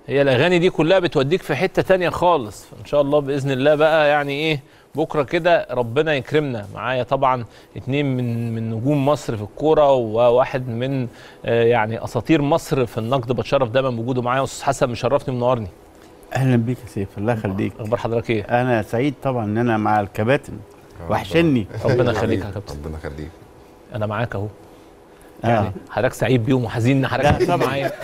هي الاغاني دي كلها بتوديك في حته تانية خالص ان شاء الله باذن الله بقى يعني ايه بكره كده ربنا يكرمنا معايا طبعا اتنين من من نجوم مصر في الكوره وواحد من آه، يعني اساطير مصر في النقد بتشرف دايما بوجوده معايا استاذ حسن مشرفني ومنورني اهلا بيك يا سيف الله يخليك اخبار حضرتك ايه انا سعيد طبعا ان انا مع الكباتن وحشني ربنا يخليك يا كابتن ربنا يخليك انا معاك اهو آه. يعني حضرتك سعيد بيهم وحزين ان حضرتك لا، طبعا. معايا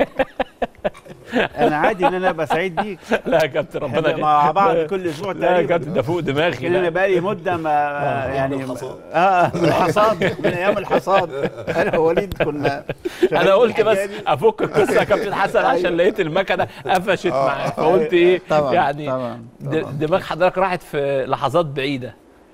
انا عادي ان انا ابقى سعيد بيك لا يا كابتن احنا ربنا مع بعض كل اسبوع لا يا تقريبا كابتن ده فوق دماغي لكن انا لا. بقالي مده ما يعني اه من الحصاد من ايام الحصاد انا ووليد كنا انا شغالين قلت بس الحكاية دي. افك القصه يا كابتن حسن عشان لقيت المكنه قفشت معايا فقلت ايه طبعا يعني طبعا, د- طبعا. دماغ حضرتك راحت في لحظات بعيده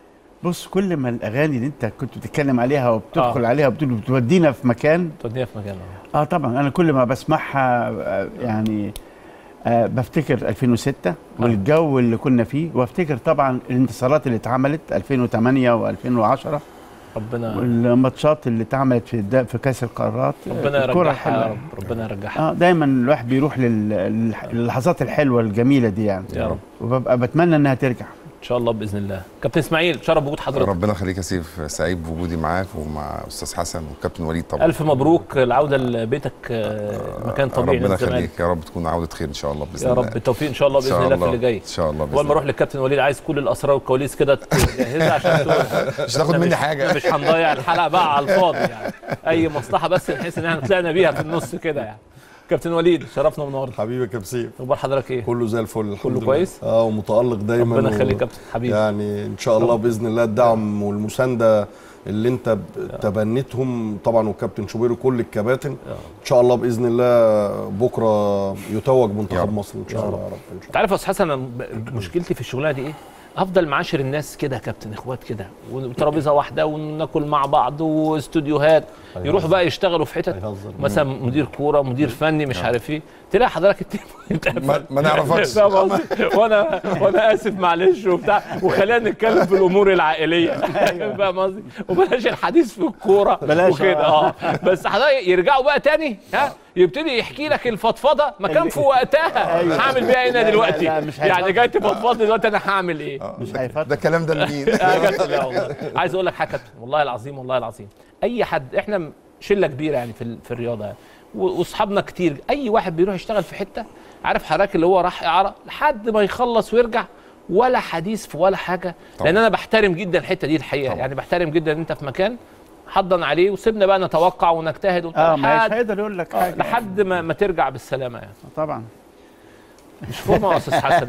بص كل ما الاغاني اللي انت كنت بتتكلم عليها وبتدخل عليها وبتقول بتودينا في مكان توديها في مكان أهو. اه طبعا انا كل ما بسمعها آه، يعني آه بفتكر 2006 والجو اللي كنا فيه وافتكر طبعا الانتصارات اللي اتعملت 2008 و2010 ربنا والماتشات اللي اتعملت في الد- في كاس القارات ربنا الكرة يرجعها حلوة. يا رب ربنا يرجعها اه دايما الواحد بيروح لل- للح- للحظات الحلوه الجميله دي يعني يا رب وببقى بتمنى انها ترجع ان شاء الله باذن الله كابتن اسماعيل شرف وجود حضرتك ربنا يخليك يا سيف سعيد بوجودي معاك ومع استاذ حسن والكابتن وليد طبعا الف مبروك العوده لبيتك آه، مكان طبيعي ربنا للزمالك يخليك يا رب تكون عودة خير ان شاء الله باذن يا الله رب التوفيق ان شاء الله إن باذن شاء الله في اللي جاي ان شاء الله باذن اول ما اروح الله للكابتن وليد عايز كل الاسرار والكواليس كده تجهزها عشان تقول مش تاخد إحنا مني مش- حاجه إحنا مش هنضيع الحلقه بقى على الفاضي يعني اي مصلحه بس نحس ان احنا طلعنا بيها في النص كده يعني كابتن وليد شرفنا ونورنا حبيبي يا كابسيف اخبار حضرتك ايه كله زي الفل الحمد كله لله. كويس؟ اه ومتالق دايما ربنا و- يخليك كابتن حبيبي يعني ان شاء الله باذن الله الدعم والمسانده اللي انت ب- تبنيتهم طبعا والكابتن شوبير وكل الكباتن ان شاء الله باذن الله بكره يتوج يا منتخب رب. مصر ان شاء الله يا رب ان شاء انت عارف يا استاذ حسن أنا ب- مشكلتي في الشغلانه دي ايه؟ افضل معاشر الناس كده يا كابتن اخوات كده وترابيزه واحده وناكل مع بعض واستوديوهات يروحوا بقى يشتغلوا في حتت هيهزر. مثلا مدير كوره مدير فني مش عارف ايه تلاقي حضرتك التليفون ما- ما نعرفكش. فاهم قصدي؟ وانا وانا اسف معلش وبتاع وخلينا نتكلم في الامور العائليه فاهم قصدي؟ وبلاش الحديث في الكوره بلاش، وكده اه بس حضرتك يرجعوا بقى تاني ها يبتدي يحكي لك الفضفضه ما كان في وقتها أيوة. هعمل بيها هنا لا، دلوقتي لا، مش يعني هيفضل. جاي تفضفض دلوقتي انا هعمل ايه؟ مش ده هيفضل الكلام ده لمين؟ آه، كابتن، لا والله. عايز اقول لك حاجه كابتن والله العظيم والله العظيم اي حد احنا شله كبيره يعني في ال- في الرياضه يعني و- واصحابنا كتير اي واحد بيروح يشتغل في حته عارف حضرتك اللي هو راح اعاره لحد ما يخلص ويرجع ولا حديث في ولا حاجه طبعا. لان انا بحترم جدا الحته دي الحقيقه طبعا. يعني بحترم جدا ان انت في مكان حضن عليه وسيبنا بقى نتوقع ونجتهد وبتاع اه مش لحد هيقدر يقول لك آه، حاجه لحد ما, ما ترجع بالسلامه يعني طبعا مش فورمه يا استاذ حسن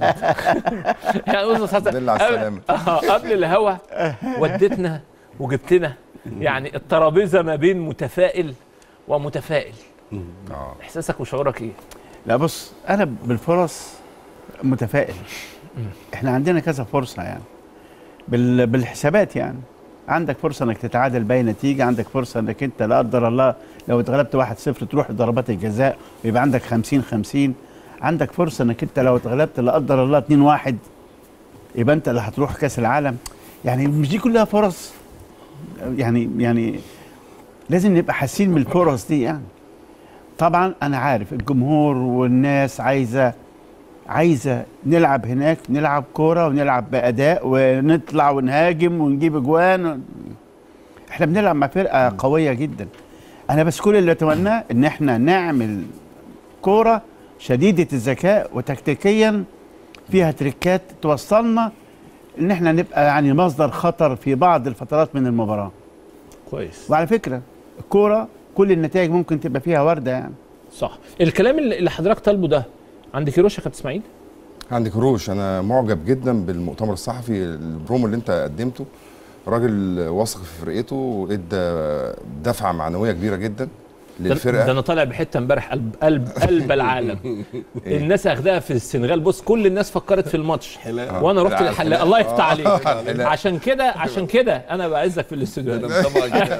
يعني استاذ حسن دل على قبل- السلامة. آه، قبل الهوا ودتنا وجبتنا يعني الترابيزه ما بين متفائل ومتفائل اه احساسك وشعورك ايه؟ لا بص انا بالفرص متفائل احنا عندنا كذا فرصه يعني بال بالحسابات يعني عندك فرصه انك تتعادل باي نتيجه عندك فرصه انك انت لا قدر الله لو اتغلبت 1-0 تروح ضربات الجزاء ويبقى عندك 50 50 عندك فرصه انك انت لو اتغلبت لا قدر الله 2-1 يبقى انت اللي هتروح كاس العالم يعني مش دي كلها فرص يعني يعني لازم نبقى حاسين بالفرص دي يعني طبعا انا عارف الجمهور والناس عايزه عايزه نلعب هناك نلعب كوره ونلعب باداء ونطلع ونهاجم ونجيب اجوان احنا بنلعب مع فرقه قويه جدا انا بس كل اللي اتمناه ان احنا نعمل كوره شديده الذكاء وتكتيكيا فيها تريكات توصلنا ان احنا نبقى يعني مصدر خطر في بعض الفترات من المباراه كويس وعلى فكره الكوره كل النتائج ممكن تبقى فيها ورده يعني صح الكلام اللي اللي حضرتك طالبه ده عند كيروش يا كابتن اسماعيل عندك روش انا معجب جدا بالمؤتمر الصحفي البرومو اللي انت قدمته راجل واثق في فرقته ادى دفعه معنويه كبيره جدا ده- ده للفرقه انا طالع بحته امبارح قلب قلب قلب العالم الناس اخدها في السنغال بص كل الناس فكرت في الماتش حلاقة. وانا رحت الحلاقة. للحلاق الله يفتح عليك الحلاقة. عشان كده عشان كده انا بعزك في الاستوديو ده طبعا كده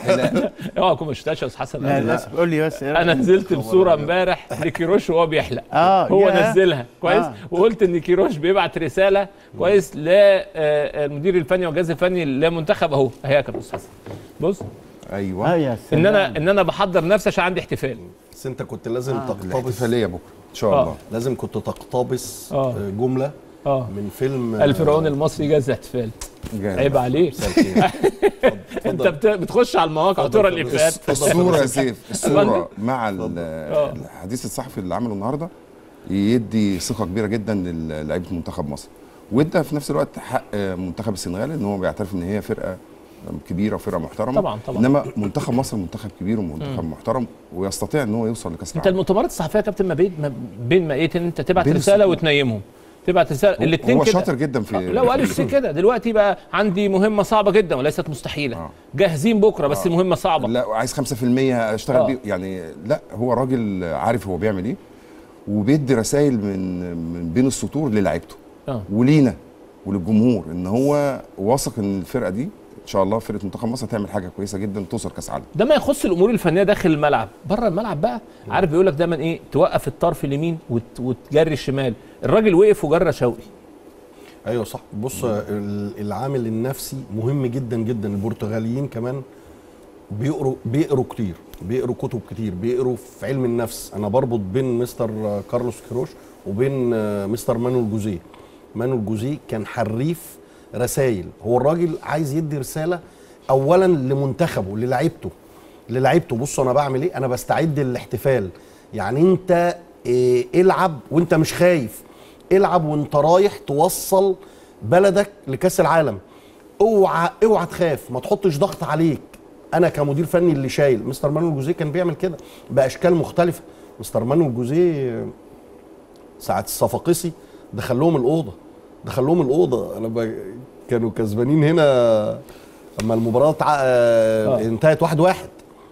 اوعى تكون ما شفتهاش يا استاذ حسن لا أنا- للاسف قول لي بس انا نزلت بصوره امبارح لكيروش وهو بيحلق اه هو يا. نزلها كويس آه. وقلت ان كيروش بيبعت رساله كويس للمدير الفني والجهاز الفني لمنتخب اهو اهي يا كابتن أستاذ حسن بص ايوه اه يا ان سلام انا ان انا بحضر نفسي عشان عندي احتفال بس انت كنت لازم تقتبس الاحتفاليه بكره ان شاء آه. الله لازم كنت تقتبس آه. آه، جمله اه من فيلم آه، الفرعون المصري جاز احتفال جاهز. عيب عليك مساء الخير. اتفضل، انت اتفضل. بت- بتخش على المواقع اتفضل وترى يا الافيهات فندم. الصوره يا سيف أفندم. الصوره مع ال- آه. الحديث الصحفي اللي عمله النهارده يدي ثقه كبيره جدا للاعيبه منتخب مصر وادى في نفس الوقت حق منتخب السنغال ان هو بيعترف ان هي فرقه كبيره وفرقه محترمه طبعا طبعا انما منتخب مصر منتخب كبير ومنتخب محترم ويستطيع ان هو يوصل لكاس انت العالم المؤتمرات الصحفيه يا كابتن ما بين ما بين ما ايه ان انت تبعت بين رساله السطور. وتنيمهم تبعت رساله الاثنين هو كده شاطر جدا في آه، لا وقالوا السي كده دلوقتي بقى عندي مهمه صعبه جدا وليست مستحيله آه. جاهزين بكره بس آه. مهمه صعبه لا عايز 5% اشتغل آه. بيه يعني لا هو راجل عارف هو بيعمل ايه وبيدي رسائل من من بين السطور للاعيبته اه ولينا وللجمهور ان هو واثق ان الفرقه دي ان شاء الله فرقه منتخب مصر هتعمل حاجه كويسه جدا توصل كاس عالم ده ما يخص الامور الفنيه داخل الملعب بره الملعب بقى عارف بيقول لك دايما ايه توقف الطرف اليمين وت... وتجري الشمال الراجل وقف وجرى شوقي ايوه صح بص ال- العامل النفسي مهم جدا جدا البرتغاليين كمان بيقروا بيقروا كتير بيقروا كتب كتير بيقروا في علم النفس انا بربط بين مستر كارلوس كيروش وبين آه، مستر مانويل جوزيه مانويل جوزيه كان حريف رسائل هو الراجل عايز يدي رساله اولا لمنتخبه للعيبته للعيبته بص انا بعمل ايه انا بستعد للاحتفال يعني انت إيه العب وانت مش خايف العب وانت رايح توصل بلدك لكاس العالم اوعى اوعى تخاف ما تحطش ضغط عليك انا كمدير فني اللي شايل مستر مانويل جوزيه كان بيعمل كده باشكال مختلفه مستر مانويل جوزيه ساعه الصفاقسي دخل لهم الاوضه دخل لهم الاوضه انا ب... كانوا كسبانين هنا اما المباراه تع... آه. انتهت واحد واحد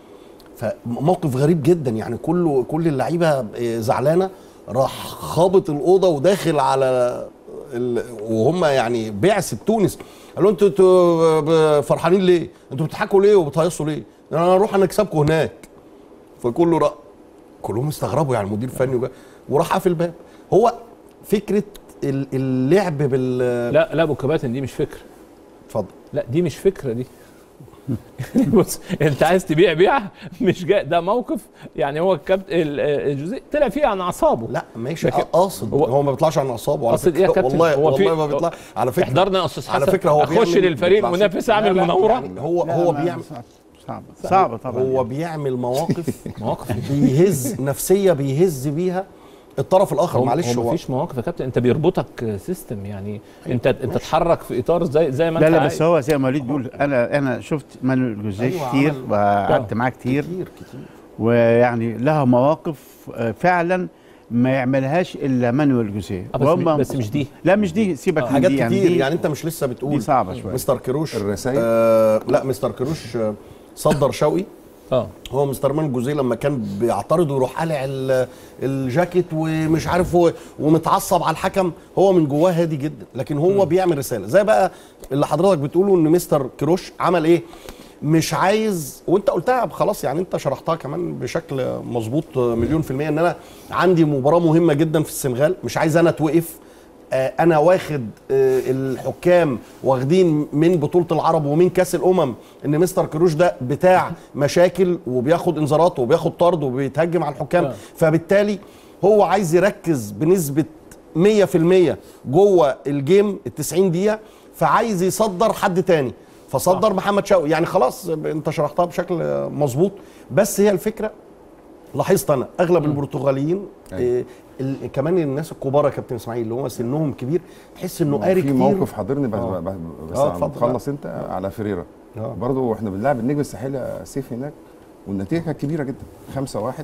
فموقف غريب جدا يعني كله كل اللعيبه آه، زعلانه راح خابط الاوضه وداخل على ال... وهم يعني بعث بتونس قالوا انتوا انتوا ب- فرحانين ليه؟ انتوا بتضحكوا ليه وبتهيصوا ليه؟ انا اروح انا اكسبكم هناك فكله رأ... كلهم استغربوا يعني المدير الفني وجا- وراح قافل الباب هو فكره ال- اللعب بال لا لا ابو كباتن دي مش فكره اتفضل لا دي مش فكره دي بص انت عايز تبيع بيعه مش جاي ده موقف يعني هو الكابتن الجوزيه طلع فيه عن اعصابه لا ماشي لكن قاصد هو- هو, هو ما بيطلعش عن اعصابه على قصد ايه يا فكرة. كابتن؟ والله هو في- والله ما بيطلع على فكره احضرنا يا استاذ حسن على فكره هو اخش بيعمل- للفريق بيطلعش- المنافس اعمل لا، لا، مناوره يعني هو لا، هو ما- بيعمل صعبة صعبة طبعا هو يعني. بيعمل مواقف مواقف بيهز نفسيه بيهز بيها الطرف الاخر هو معلش هو هو مفيش مواقف يا كابتن انت بيربطك سيستم يعني انت انت تتحرك في اطار زي زي ما لا انت لا عايز. بس هو زي ما وليد بيقول انا انا شفت مانويل جوزيه أيوة، كتير عمل- وقعدت آه. معاه كتير كتير كتير ويعني لها مواقف آه، فعلا ما يعملهاش الا مانويل جوزيه آه، بس, وهم- بس مش دي لا مش دي سيبك من حاجات دي كتير يعني يعني, دي, انت مش لسه بتقول دي صعبه شويه مستر كروش الرسائل؟ آه لا مستر كروش آه، صدر شوقي اه هو مستر مان جوزيه لما كان بيعترض ويروح قالع ال- الجاكيت ومش عارف هو ومتعصب على الحكم هو من جواه هادي جدا لكن هو م. بيعمل رساله زي بقى اللي حضرتك بتقوله ان مستر كروش عمل ايه مش عايز وانت قلتها خلاص يعني انت شرحتها كمان بشكل مظبوط مليون في المية ان انا عندي مباراة مهمة جدا في السنغال مش عايز انا اتوقف آه، انا واخد آه، الحكام واخدين من بطوله العرب ومن كاس الامم ان مستر كروش ده بتاع مشاكل وبياخد انذارات وبياخد طرد وبيتهجم على الحكام آه. فبالتالي هو عايز يركز بنسبه 100% جوه الجيم ال 90 دقيقه فعايز يصدر حد تاني فصدر محمد شوقي يعني خلاص انت شرحتها بشكل مظبوط بس هي الفكره لاحظت انا اغلب البرتغاليين أيوة. إيه ال- كمان الناس الكبار يا كابتن اسماعيل اللي هم سنهم كبير تحس انه قاري في كتير موقف حاضرني بس, آه. بس آه، آه اتفضل. تخلص انت على فريرة آه. برضه واحنا بنلعب النجم الساحلي يا سيف هناك والنتيجه كانت كبيره جدا 5 1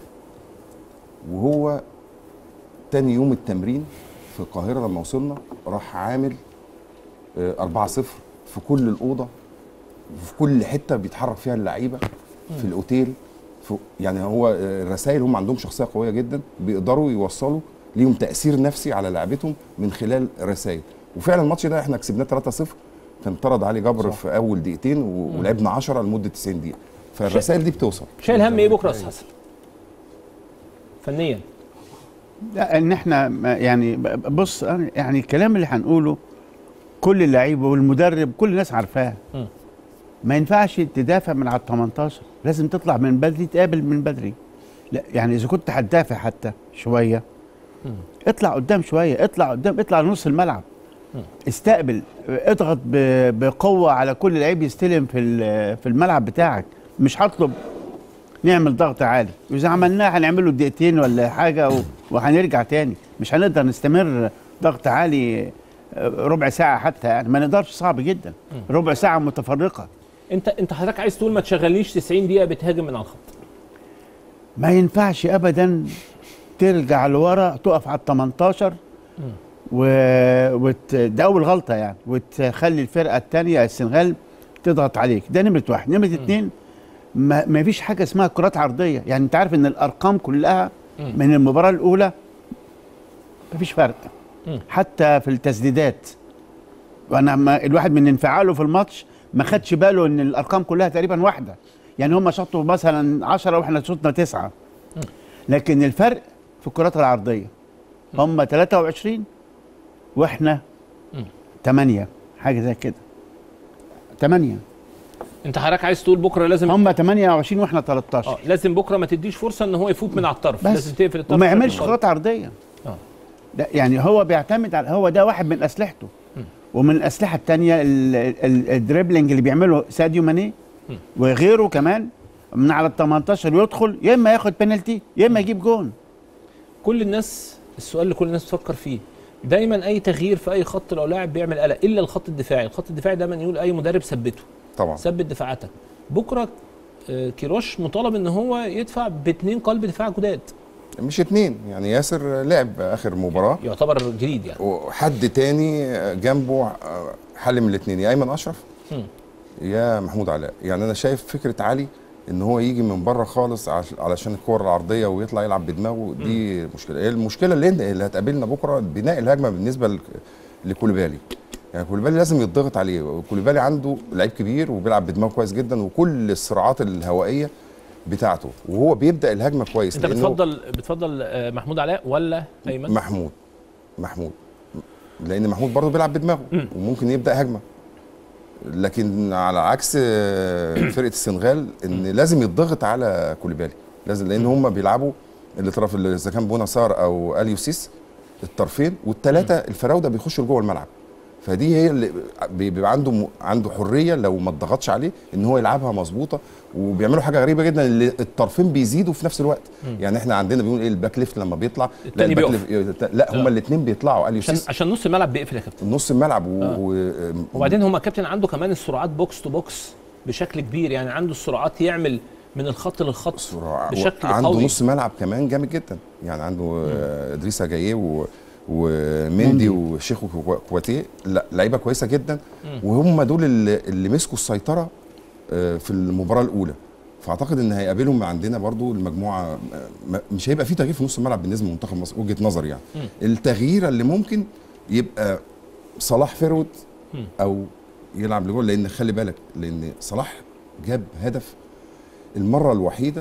وهو تاني يوم التمرين في القاهره لما وصلنا راح عامل 4 0 في كل الاوضه في كل حته بيتحرك فيها اللعيبه في الاوتيل في يعني هو آه، الرسائل هم عندهم شخصيه قويه جدا بيقدروا يوصلوا ليهم تاثير نفسي على لعبتهم من خلال رسائل وفعلا الماتش ده احنا كسبناه 3 0 كان طرد علي جبر صح. في اول دقيقتين و- ولعبنا 10 لمده 90 دقيقه فالرسائل دي بتوصل شايل هم ايه بكره يا استاذ حسن فنيا لا ان احنا ما- يعني ب- بص أنا يعني الكلام اللي هنقوله كل اللعيبه والمدرب كل الناس عارفاها م. ما ينفعش تدافع من على ال 18 لازم تطلع من بدري تقابل من بدري لا يعني اذا كنت هتدافع حتى شويه اطلع قدام شويه اطلع قدام اطلع لنص الملعب استقبل اضغط ب- بقوه على كل لعيب يستلم في ال- في الملعب بتاعك مش هطلب نعمل ضغط عالي واذا عملناه هنعمله دقيقتين ولا حاجه و- وهنرجع تاني مش هنقدر نستمر ضغط عالي آه، ربع ساعه حتى يعني ما نقدرش صعب جدا ربع ساعه متفرقه انت انت حضرتك عايز تقول ما تشغلنيش 90 دقيقه بتهاجم من على الخط ما ينفعش ابدا ترجع لورا تقف على ال 18 و... وت... ده اول غلطه يعني وتخلي الفرقه الثانيه السنغال تضغط عليك ده نمره واحد نمره اثنين ما... ما فيش حاجه اسمها كرات عرضيه يعني انت عارف ان الارقام كلها من المباراه الاولى ما فيش فرق مم. حتى في التسديدات وانا ما الواحد من انفعاله في الماتش ما خدش باله ان الارقام كلها تقريبا واحده يعني هم شطوا مثلا 10 واحنا شطنا تسعة لكن الفرق في الكرات العرضيه هم 23 واحنا 8 حاجه زي كده 8 انت حضرتك عايز تقول بكره لازم هم 28 واحنا 13 اه لازم بكره ما تديش فرصه ان هو يفوت من على الطرف بس لازم تقفل الطرف وما بشكل يعملش قوي. خطوط عرضيه اه ده يعني هو بيعتمد على هو ده واحد من اسلحته ومن الاسلحه الثانيه الدريبلينج اللي بيعمله ساديو ماني وغيره كمان من على ال 18 يدخل يا اما ياخد بينالتي يا اما يجيب جون كل الناس السؤال اللي كل الناس بتفكر فيه دايما اي تغيير في اي خط لو لاعب بيعمل قلق الا الخط الدفاعي الخط الدفاعي دايما يقول اي مدرب ثبته طبعا ثبت دفاعاتك بكره آه، كيروش مطالب ان هو يدفع باثنين قلب دفاع جداد مش اتنين يعني ياسر لعب اخر مباراه يعتبر جديد يعني وحد تاني جنبه حل من الاثنين يا ايمن اشرف مم. يا محمود علاء يعني انا شايف فكره علي ان هو يجي من بره خالص عش- علشان الكور العرضيه ويطلع يلعب بدماغه دي مشكله هي المشكله اللي اللي هتقابلنا بكره بناء الهجمه بالنسبه لك- لكوليبالي يعني كوليبالي لازم يضغط عليه كوليبالي عنده لعيب كبير وبيلعب بدماغه كويس جدا وكل الصراعات الهوائيه بتاعته وهو بيبدا الهجمه كويس انت لأنه- بتفضل بتفضل آه، محمود علاء ولا ايمن محمود محمود لان محمود برضه بيلعب بدماغه وممكن يبدا هجمه لكن على عكس آه، فرقه السنغال ان لازم يضغط على كوليبالي لازم لان هم بيلعبوا الاطراف اللي اذا كان بونا سار او اليوسيس الطرفين والثلاثه الفراوده بيخشوا لجوه الملعب فدي هي اللي بي- بيبقى عنده م- عنده حريه لو ما اتضغطش عليه ان هو يلعبها مظبوطه وبيعملوا حاجه غريبه جدا اللي الطرفين بيزيدوا في نفس الوقت يعني احنا عندنا بيقول ايه الباك ليفت لما بيطلع لا التاني الباك بيقف. ليفت لا هما آه. الاثنين بيطلعوا عشان اليوسيس عشان نص الملعب بيقفل يا كابتن نص الملعب و... آه. و... وبعدين هما كابتن عنده كمان السرعات بوكس تو بوكس بشكل كبير يعني عنده السرعات يعمل من الخط للخط سرعة. بشكل عنده قوي نص ملعب كمان جامد جدا يعني عنده آه، ادريسا جايه و... ومندي وشيخو كو- كواتيه لا لعيبه كويسه جدا وهم دول اللي, اللي مسكوا السيطره آه، في المباراه الاولى فاعتقد ان هيقابلهم عندنا برضو المجموعه آه، م- مش هيبقى في تغيير في نص الملعب بالنسبه لمنتخب مصر وجهه نظري يعني التغيير اللي ممكن يبقى صلاح فيرود او يلعب لجول لان خلي بالك لان صلاح جاب هدف المره الوحيده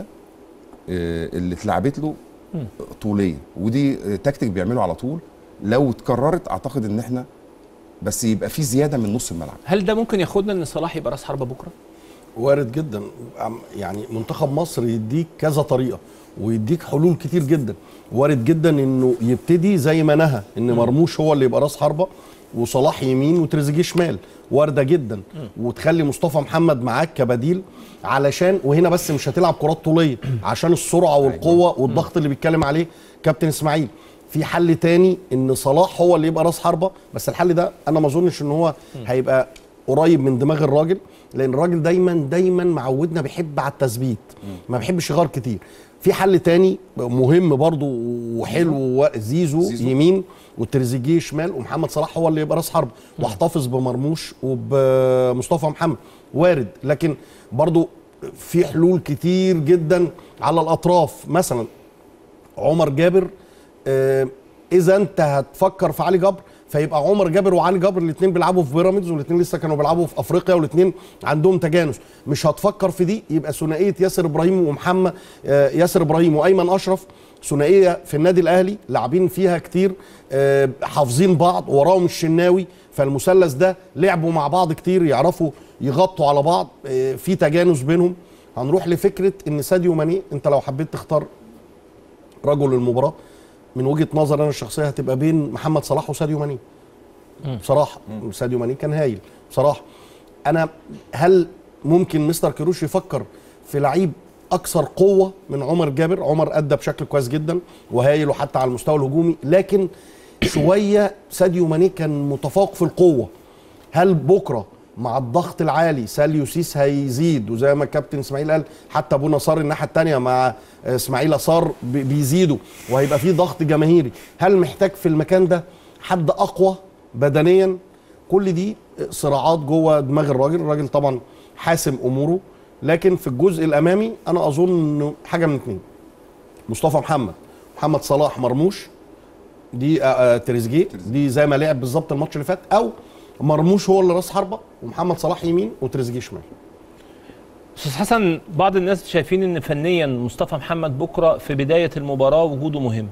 آه، اللي اتلعبت له طوليه ودي آه، تكتيك بيعمله على طول لو اتكررت اعتقد ان احنا بس يبقى في زياده من نص الملعب هل ده ممكن ياخدنا ان صلاح يبقى راس حربه بكره؟ وارد جدا عم- يعني منتخب مصر يديك كذا طريقه ويديك حلول كتير جدا وارد جدا انه يبتدي زي ما نهى ان مرموش هو اللي يبقى راس حربه وصلاح يمين وتريزيجيه شمال وارده جدا وتخلي مصطفى محمد معاك كبديل علشان وهنا بس مش هتلعب كرات طوليه عشان السرعه والقوه والضغط اللي بيتكلم عليه كابتن اسماعيل في حل تاني ان صلاح هو اللي يبقى راس حربه بس الحل ده انا ما اظنش ان هو هيبقى قريب من دماغ الراجل لان الراجل دايما دايما معودنا بيحب على التثبيت ما بيحبش يغير كتير في حل تاني مهم برضو وحلو و- زيزو, زيزو. يمين وتريزيجيه شمال ومحمد صلاح هو اللي يبقى راس حرب واحتفظ بمرموش وبمصطفى محمد وارد لكن برضو في حلول كتير جدا على الاطراف مثلا عمر جابر آه، اذا انت هتفكر في علي جبر فيبقى عمر جابر وعلي جبر الاثنين بيلعبوا في بيراميدز والاثنين لسه كانوا بيلعبوا في افريقيا والاثنين عندهم تجانس مش هتفكر في دي يبقى ثنائيه ياسر ابراهيم ومحمد آه، ياسر ابراهيم وايمن اشرف ثنائيه في النادي الاهلي لاعبين فيها كتير آه، حافظين بعض وراهم الشناوي فالمثلث ده لعبوا مع بعض كتير يعرفوا يغطوا على بعض آه، في تجانس بينهم هنروح لفكره ان ساديو ماني انت لو حبيت تختار رجل المباراه من وجهه نظر انا الشخصيه هتبقى بين محمد صلاح وساديو ماني بصراحه ساديو ماني كان هايل بصراحه انا هل ممكن مستر كيروش يفكر في لعيب اكثر قوه من عمر جابر عمر ادى بشكل كويس جدا وهايل وحتى على المستوى الهجومي لكن شويه ساديو ماني كان متفوق في القوه هل بكره مع الضغط العالي ساليو سيس هيزيد وزي ما الكابتن اسماعيل قال حتى ابو نصار الناحيه الثانيه مع اسماعيل اصار بي- بيزيدوا وهيبقى في ضغط جماهيري هل محتاج في المكان ده حد اقوى بدنيا كل دي صراعات جوه دماغ الراجل الراجل طبعا حاسم اموره لكن في الجزء الامامي انا اظن انه حاجه من اتنين مصطفى محمد محمد صلاح مرموش دي آه، آه، تريزيجيه دي زي ما لعب بالظبط الماتش اللي فات او مرموش هو اللي راس حربه ومحمد صلاح يمين وتريزيجيه شمال استاذ حسن بعض الناس شايفين ان فنيا مصطفى محمد بكره في بدايه المباراه وجوده مهم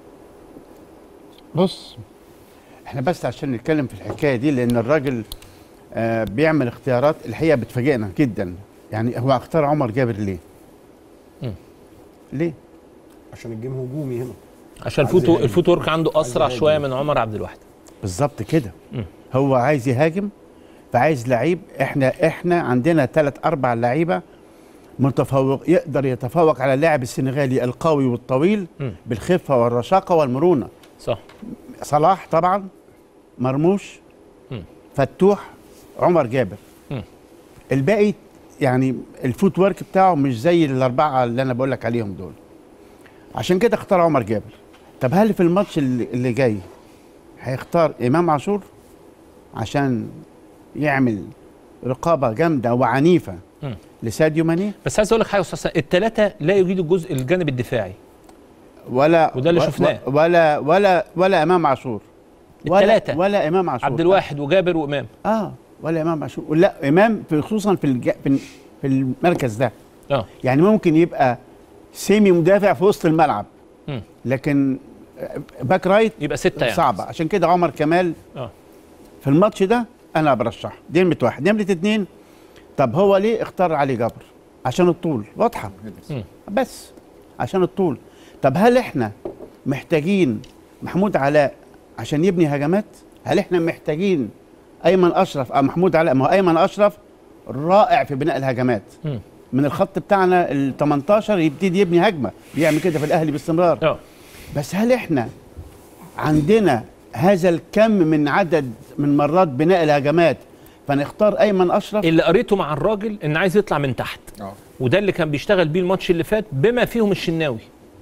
بص احنا بس عشان نتكلم في الحكايه دي لان الراجل آه بيعمل اختيارات الحقيقه بتفاجئنا جدا يعني هو اختار عمر جابر ليه؟ مم. ليه؟ عشان الجيم هجومي هنا عشان عايز الفوتو يهاجم. الفوت ورك عنده اسرع يهاجم. شويه من عمر عبد الواحد بالظبط كده مم. هو عايز يهاجم فعايز لعيب احنا احنا عندنا ثلاث اربع لعيبه متفوق يقدر يتفوق على اللاعب السنغالي القوي والطويل مم. بالخفه والرشاقه والمرونه صح صلاح طبعا مرموش مم. فتوح عمر جابر مم. الباقي يعني الفوت ورك بتاعه مش زي الاربعه اللي انا بقول لك عليهم دول عشان كده اختار عمر جابر طب هل في الماتش اللي, اللي جاي هيختار امام عاشور عشان يعمل رقابه جامده وعنيفه مم. لساديو ماني بس عايز اقول لك حاجه يا استاذ حسن الثلاثه لا يجيدوا الجزء الجانب الدفاعي ولا وده اللي و- شفناه. ولا ولا ولا امام عاشور ولا التلاتة. ولا امام عاشور عبد الواحد وجابر وامام اه ولا امام عاشور لا امام في خصوصا في الج... في في المركز ده اه يعني ممكن يبقى سيمي مدافع في وسط الملعب مم. لكن باك رايت يبقى سته يعني صعبه عشان كده عمر كمال اه في الماتش ده انا برشحه دي نمره واحد نمره اتنين طب هو ليه اختار علي جبر عشان الطول واضحه مم. بس عشان الطول طب هل احنا محتاجين محمود علاء عشان يبني هجمات هل احنا محتاجين ايمن اشرف او محمود علاء ما هو ايمن اشرف رائع في بناء الهجمات مم. من الخط بتاعنا ال 18 يبتدي يبني هجمه بيعمل كده في الاهلي باستمرار اه بس هل احنا عندنا هذا الكم من عدد من مرات بناء الهجمات فنختار ايمن اشرف اللي قريته مع الراجل ان عايز يطلع من تحت اه وده اللي كان بيشتغل بيه الماتش اللي فات بما فيهم الشناوي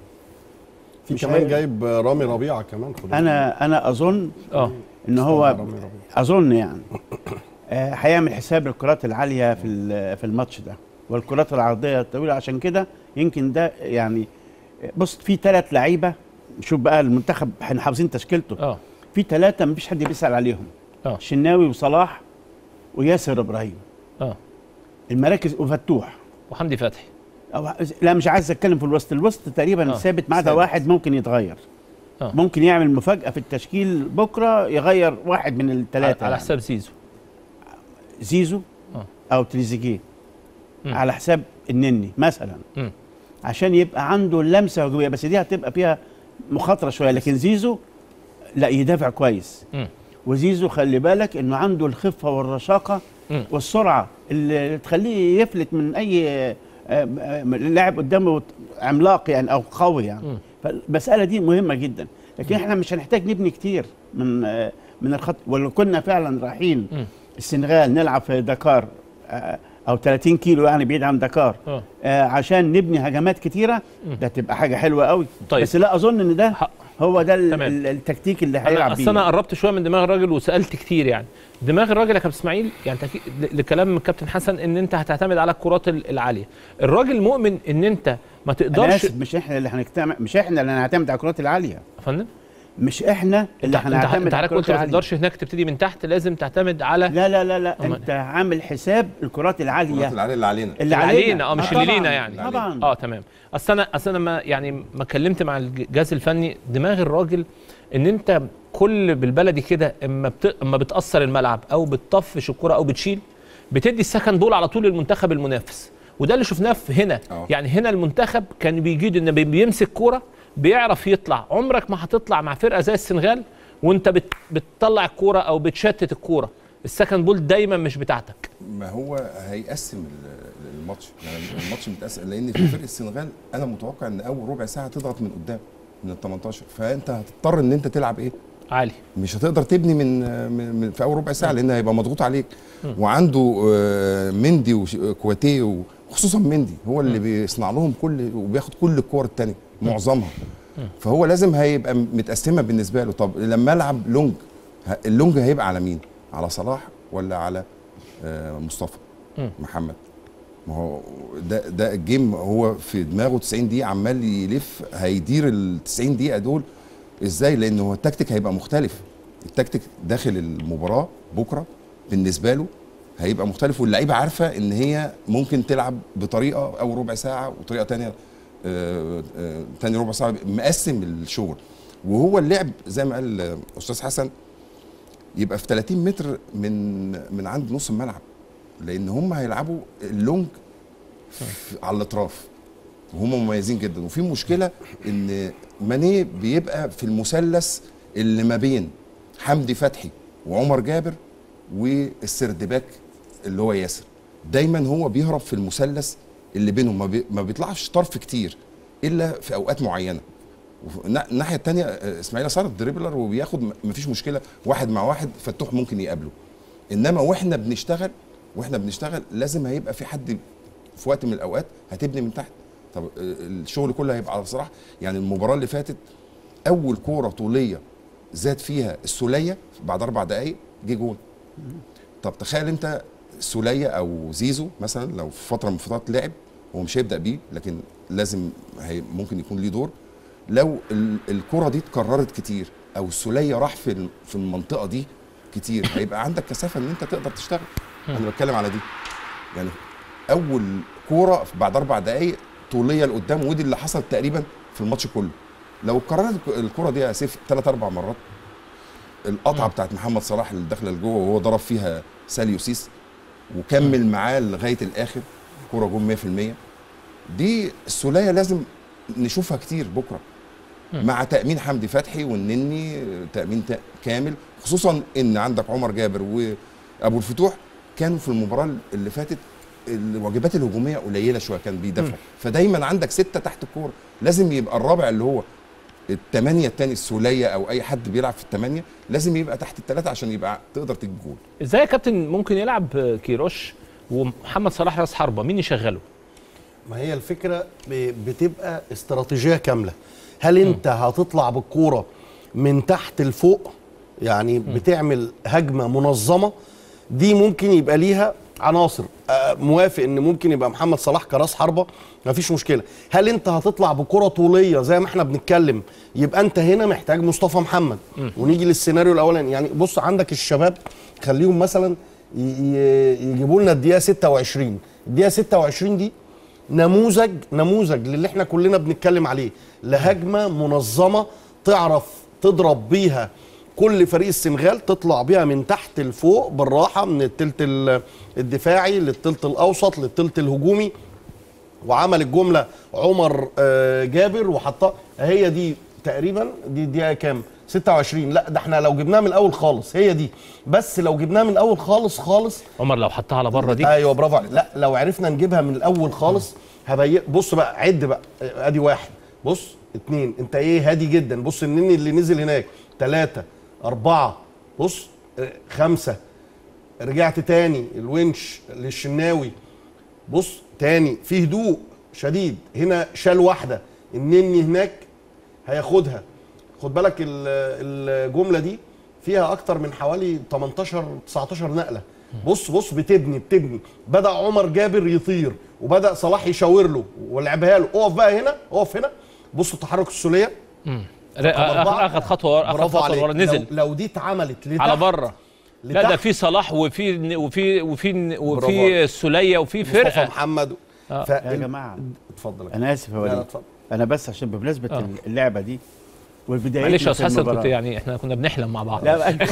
في مش كمان عارف. جايب رامي ربيعه كمان خد بالك. انا انا اظن اه ان هو رامي ربيعة. اظن يعني آه، هيعمل حساب الكرات العاليه في ال- في الماتش ده والكرات العرضيه الطويله عشان كده يمكن ده يعني بص في ثلاث لعيبه شوف بقى المنتخب احنا حافظين تشكيلته اه في ثلاثه مفيش حد بيسال عليهم اه شناوي وصلاح وياسر ابراهيم اه المراكز وفتوح وحمدي فتحي أو لا مش عايز اتكلم في الوسط الوسط تقريبا آه، ثابت ما عدا ثابت. واحد ممكن يتغير آه. ممكن يعمل مفاجاه في التشكيل بكره يغير واحد من على, الثلاثه على يعني. حساب زيزو زيزو آه. او تريزيجيه مم. على حساب النني مثلا مم. عشان يبقى عنده لمسه هجوميه بس دي هتبقى فيها مخاطره شويه لكن زيزو لا يدافع كويس مم. وزيزو خلي بالك انه عنده الخفه والرشاقه مم. والسرعه اللي تخليه يفلت من اي آه، آه، لاعب قدامه عملاق يعني او قوي يعني مم. فالمساله دي مهمه جدا لكن احنا مش هنحتاج نبني كتير من آه، من الخط ولو كنا فعلا رايحين مم. السنغال نلعب في دكار آه، او 30 كيلو يعني بعيد عن دكار اه آه، عشان نبني هجمات كتيره ده تبقى حاجه حلوه قوي طيب. بس لا اظن ان ده حق. هو ده ال- تمام. ال- التكتيك اللي انا هيلعب اصل بيه انا قربت شويه من دماغ الراجل وسالت كتير يعني دماغ الراجل يا كابتن اسماعيل يعني تأكيد ل- لكلام الكابتن حسن ان انت هتعتمد على الكرات ال- العاليه الراجل مؤمن ان انت ما انا تقدرش اسف مش احنا اللي هنجتمع مش احنا اللي هنعتمد على الكرات العاليه يا فندم مش احنا اللي انت انت هنعتمد انت على حضرتك قلت الكرات ما العاليه تقدرش هناك تبتدي من تحت لازم تعتمد على لا لا لا لا أمال. انت عامل حساب الكرات العاليه الكرات العاليه اللي علينا اللي اللي علينا علينا اه مش اللي طبعاً، لينا يعني طبعا اه تمام اصل انا اصل انا ما يعني ما اتكلمت مع الجهاز الفني دماغ الراجل ان انت كل بالبلدي كده اما بت... اما بتاثر الملعب او بتطفش الكره او بتشيل بتدي السكند بول على طول للمنتخب المنافس وده اللي شفناه في هنا أه. يعني هنا المنتخب كان بيجيد ان بي- بيمسك كوره بيعرف يطلع عمرك ما هتطلع مع فرقه زي السنغال وانت بت بتطلع الكوره او بتشتت الكوره السكند بول دايما مش بتاعتك ما هو هيقسم ال- الماتش يعني الماتش متقسم لان في فرق السنغال انا متوقع ان اول ربع ساعه تضغط من قدام من ال 18 فانت هتضطر ان انت تلعب ايه عالي مش هتقدر تبني من, من, من في اول ربع ساعه لان هيبقى مضغوط عليك وعنده آه، مندي وكواتيه وخصوصا مندي هو اللي بيصنع لهم كل وبياخد كل الكور التانية معظمها فهو لازم هيبقى متقسمه بالنسبه له طب لما العب لونج ه- اللونج هيبقى على مين على صلاح ولا على آه، مصطفى مم. محمد ما هو ده ده الجيم هو في دماغه 90 دقيقه عمال يلف هيدير ال 90 دقيقه دول ازاي لان هو التكتيك هيبقى مختلف التكتيك داخل المباراه بكره بالنسبه له هيبقى مختلف واللعيبه عارفه ان هي ممكن تلعب بطريقه او ربع ساعه وطريقه تانية آه، آه، تاني ربع ساعه مقسم الشغل وهو اللعب زي ما قال آه، استاذ حسن يبقى في 30 متر من من عند نص الملعب لان هم هيلعبوا اللونج في- على الاطراف وهم مميزين جدا وفي مشكله ان ماني بيبقى في المثلث اللي ما بين حمدي فتحي وعمر جابر والسردباك اللي هو ياسر دايما هو بيهرب في المثلث اللي بينهم ما, بي ما بيطلعش طرف كتير الا في اوقات معينه وف- النا- الناحيه الثانيه اسماعيل صار دريبلر وبياخد م- مفيش مشكله واحد مع واحد فتوح ممكن يقابله انما واحنا بنشتغل واحنا بنشتغل لازم هيبقى في حد في وقت من الاوقات هتبني من تحت طب آه، الشغل كله هيبقى على صلاح يعني المباراه اللي فاتت اول كوره طوليه زاد فيها السوليه بعد اربع دقائق جه جول طب تخيل انت سوليه او زيزو مثلا لو في فتره من فترات لعب هو مش هيبدا بيه لكن لازم هي ممكن يكون ليه دور لو ال- الكره دي اتكررت كتير او السوليه راح في ال- في المنطقه دي كتير هيبقى عندك كثافه ان انت تقدر تشتغل انا بتكلم على دي يعني اول كوره بعد اربع دقائق طوليه لقدام ودي اللي حصل تقريبا في الماتش كله لو قررت الكره دي يا سيف ثلاث اربع مرات القطعه بتاعت محمد صلاح اللي داخله لجوه وهو ضرب فيها ساليو سيس وكمل معاه لغايه الاخر كوره جون 100% دي السوليه لازم نشوفها كتير بكره مع تامين حمدي فتحي والنني تامين تا- كامل خصوصا ان عندك عمر جابر وابو الفتوح كانوا في المباراه اللي فاتت الواجبات الهجوميه قليله شويه كان بيدافع فدايما عندك سته تحت الكوره لازم يبقى الرابع اللي هو الثمانيه الثاني السوليه او اي حد بيلعب في الثمانيه لازم يبقى تحت الثلاثه عشان يبقى تقدر تجيب جول ازاي يا كابتن ممكن يلعب كيروش ومحمد صلاح راس حربه مين يشغله ما هي الفكره ب- بتبقى استراتيجيه كامله هل انت هتطلع بالكوره من تحت لفوق يعني بتعمل هجمه منظمه دي ممكن يبقى ليها عناصر آه، موافق ان ممكن يبقى محمد صلاح كراس حربه مفيش مشكله هل انت هتطلع بكره طوليه زي ما احنا بنتكلم يبقى انت هنا محتاج مصطفى محمد ونيجي للسيناريو الاولاني يعني بص عندك الشباب خليهم مثلا ي- ي- يجيبوا لنا الدقيقه 26 الدقيقه 26 دي نموذج نموذج للي احنا كلنا بنتكلم عليه لهجمه منظمه تعرف تضرب بيها كل فريق السنغال تطلع بيها من تحت لفوق بالراحه من التلت ال- الدفاعي للتلت الاوسط للتلت الهجومي وعمل الجمله عمر آه، جابر وحطها هي دي تقريبا دي دقيقه كام 26 لا ده احنا لو جبناها من الاول خالص هي دي بس لو جبناها من الاول خالص خالص عمر لو حطها على بره دي ايوه برافو عليك لا لو عرفنا نجيبها من الاول خالص هبين بص بقى عد بقى آه، ادي واحد بص اتنين انت ايه هادي جدا بص النني اللي نزل هناك تلاتة أربعة بص آه، خمسة رجعت تاني الونش للشناوي بص تاني في هدوء شديد هنا شال واحدة النني هناك هياخدها خد بالك ال- الجملة دي فيها أكتر من حوالي 18 19 نقلة بص بص بتبني بتبني بدأ عمر جابر يطير وبدأ صلاح يشاور له ولعبها له اقف بقى هنا اقف هنا بص التحرك السولية ر- أربعة. اخذ خطوه ورا اخذ برافو خطوه عليك ورا نزل لو, لو دي اتعملت لتحت على بره لا ده لتحت. في صلاح وفي وفي وفي برافو وفي عليك. السوليه وفي مصطفى فرقه محمد آه. ف... يا جماعه اتفضل انا اسف يا لا، لا، وليد اتفضل. انا بس عشان بمناسبه آه. اللعبه دي والبدايه معلش يا استاذ حسن كنت يعني احنا كنا بنحلم مع بعض لا بقى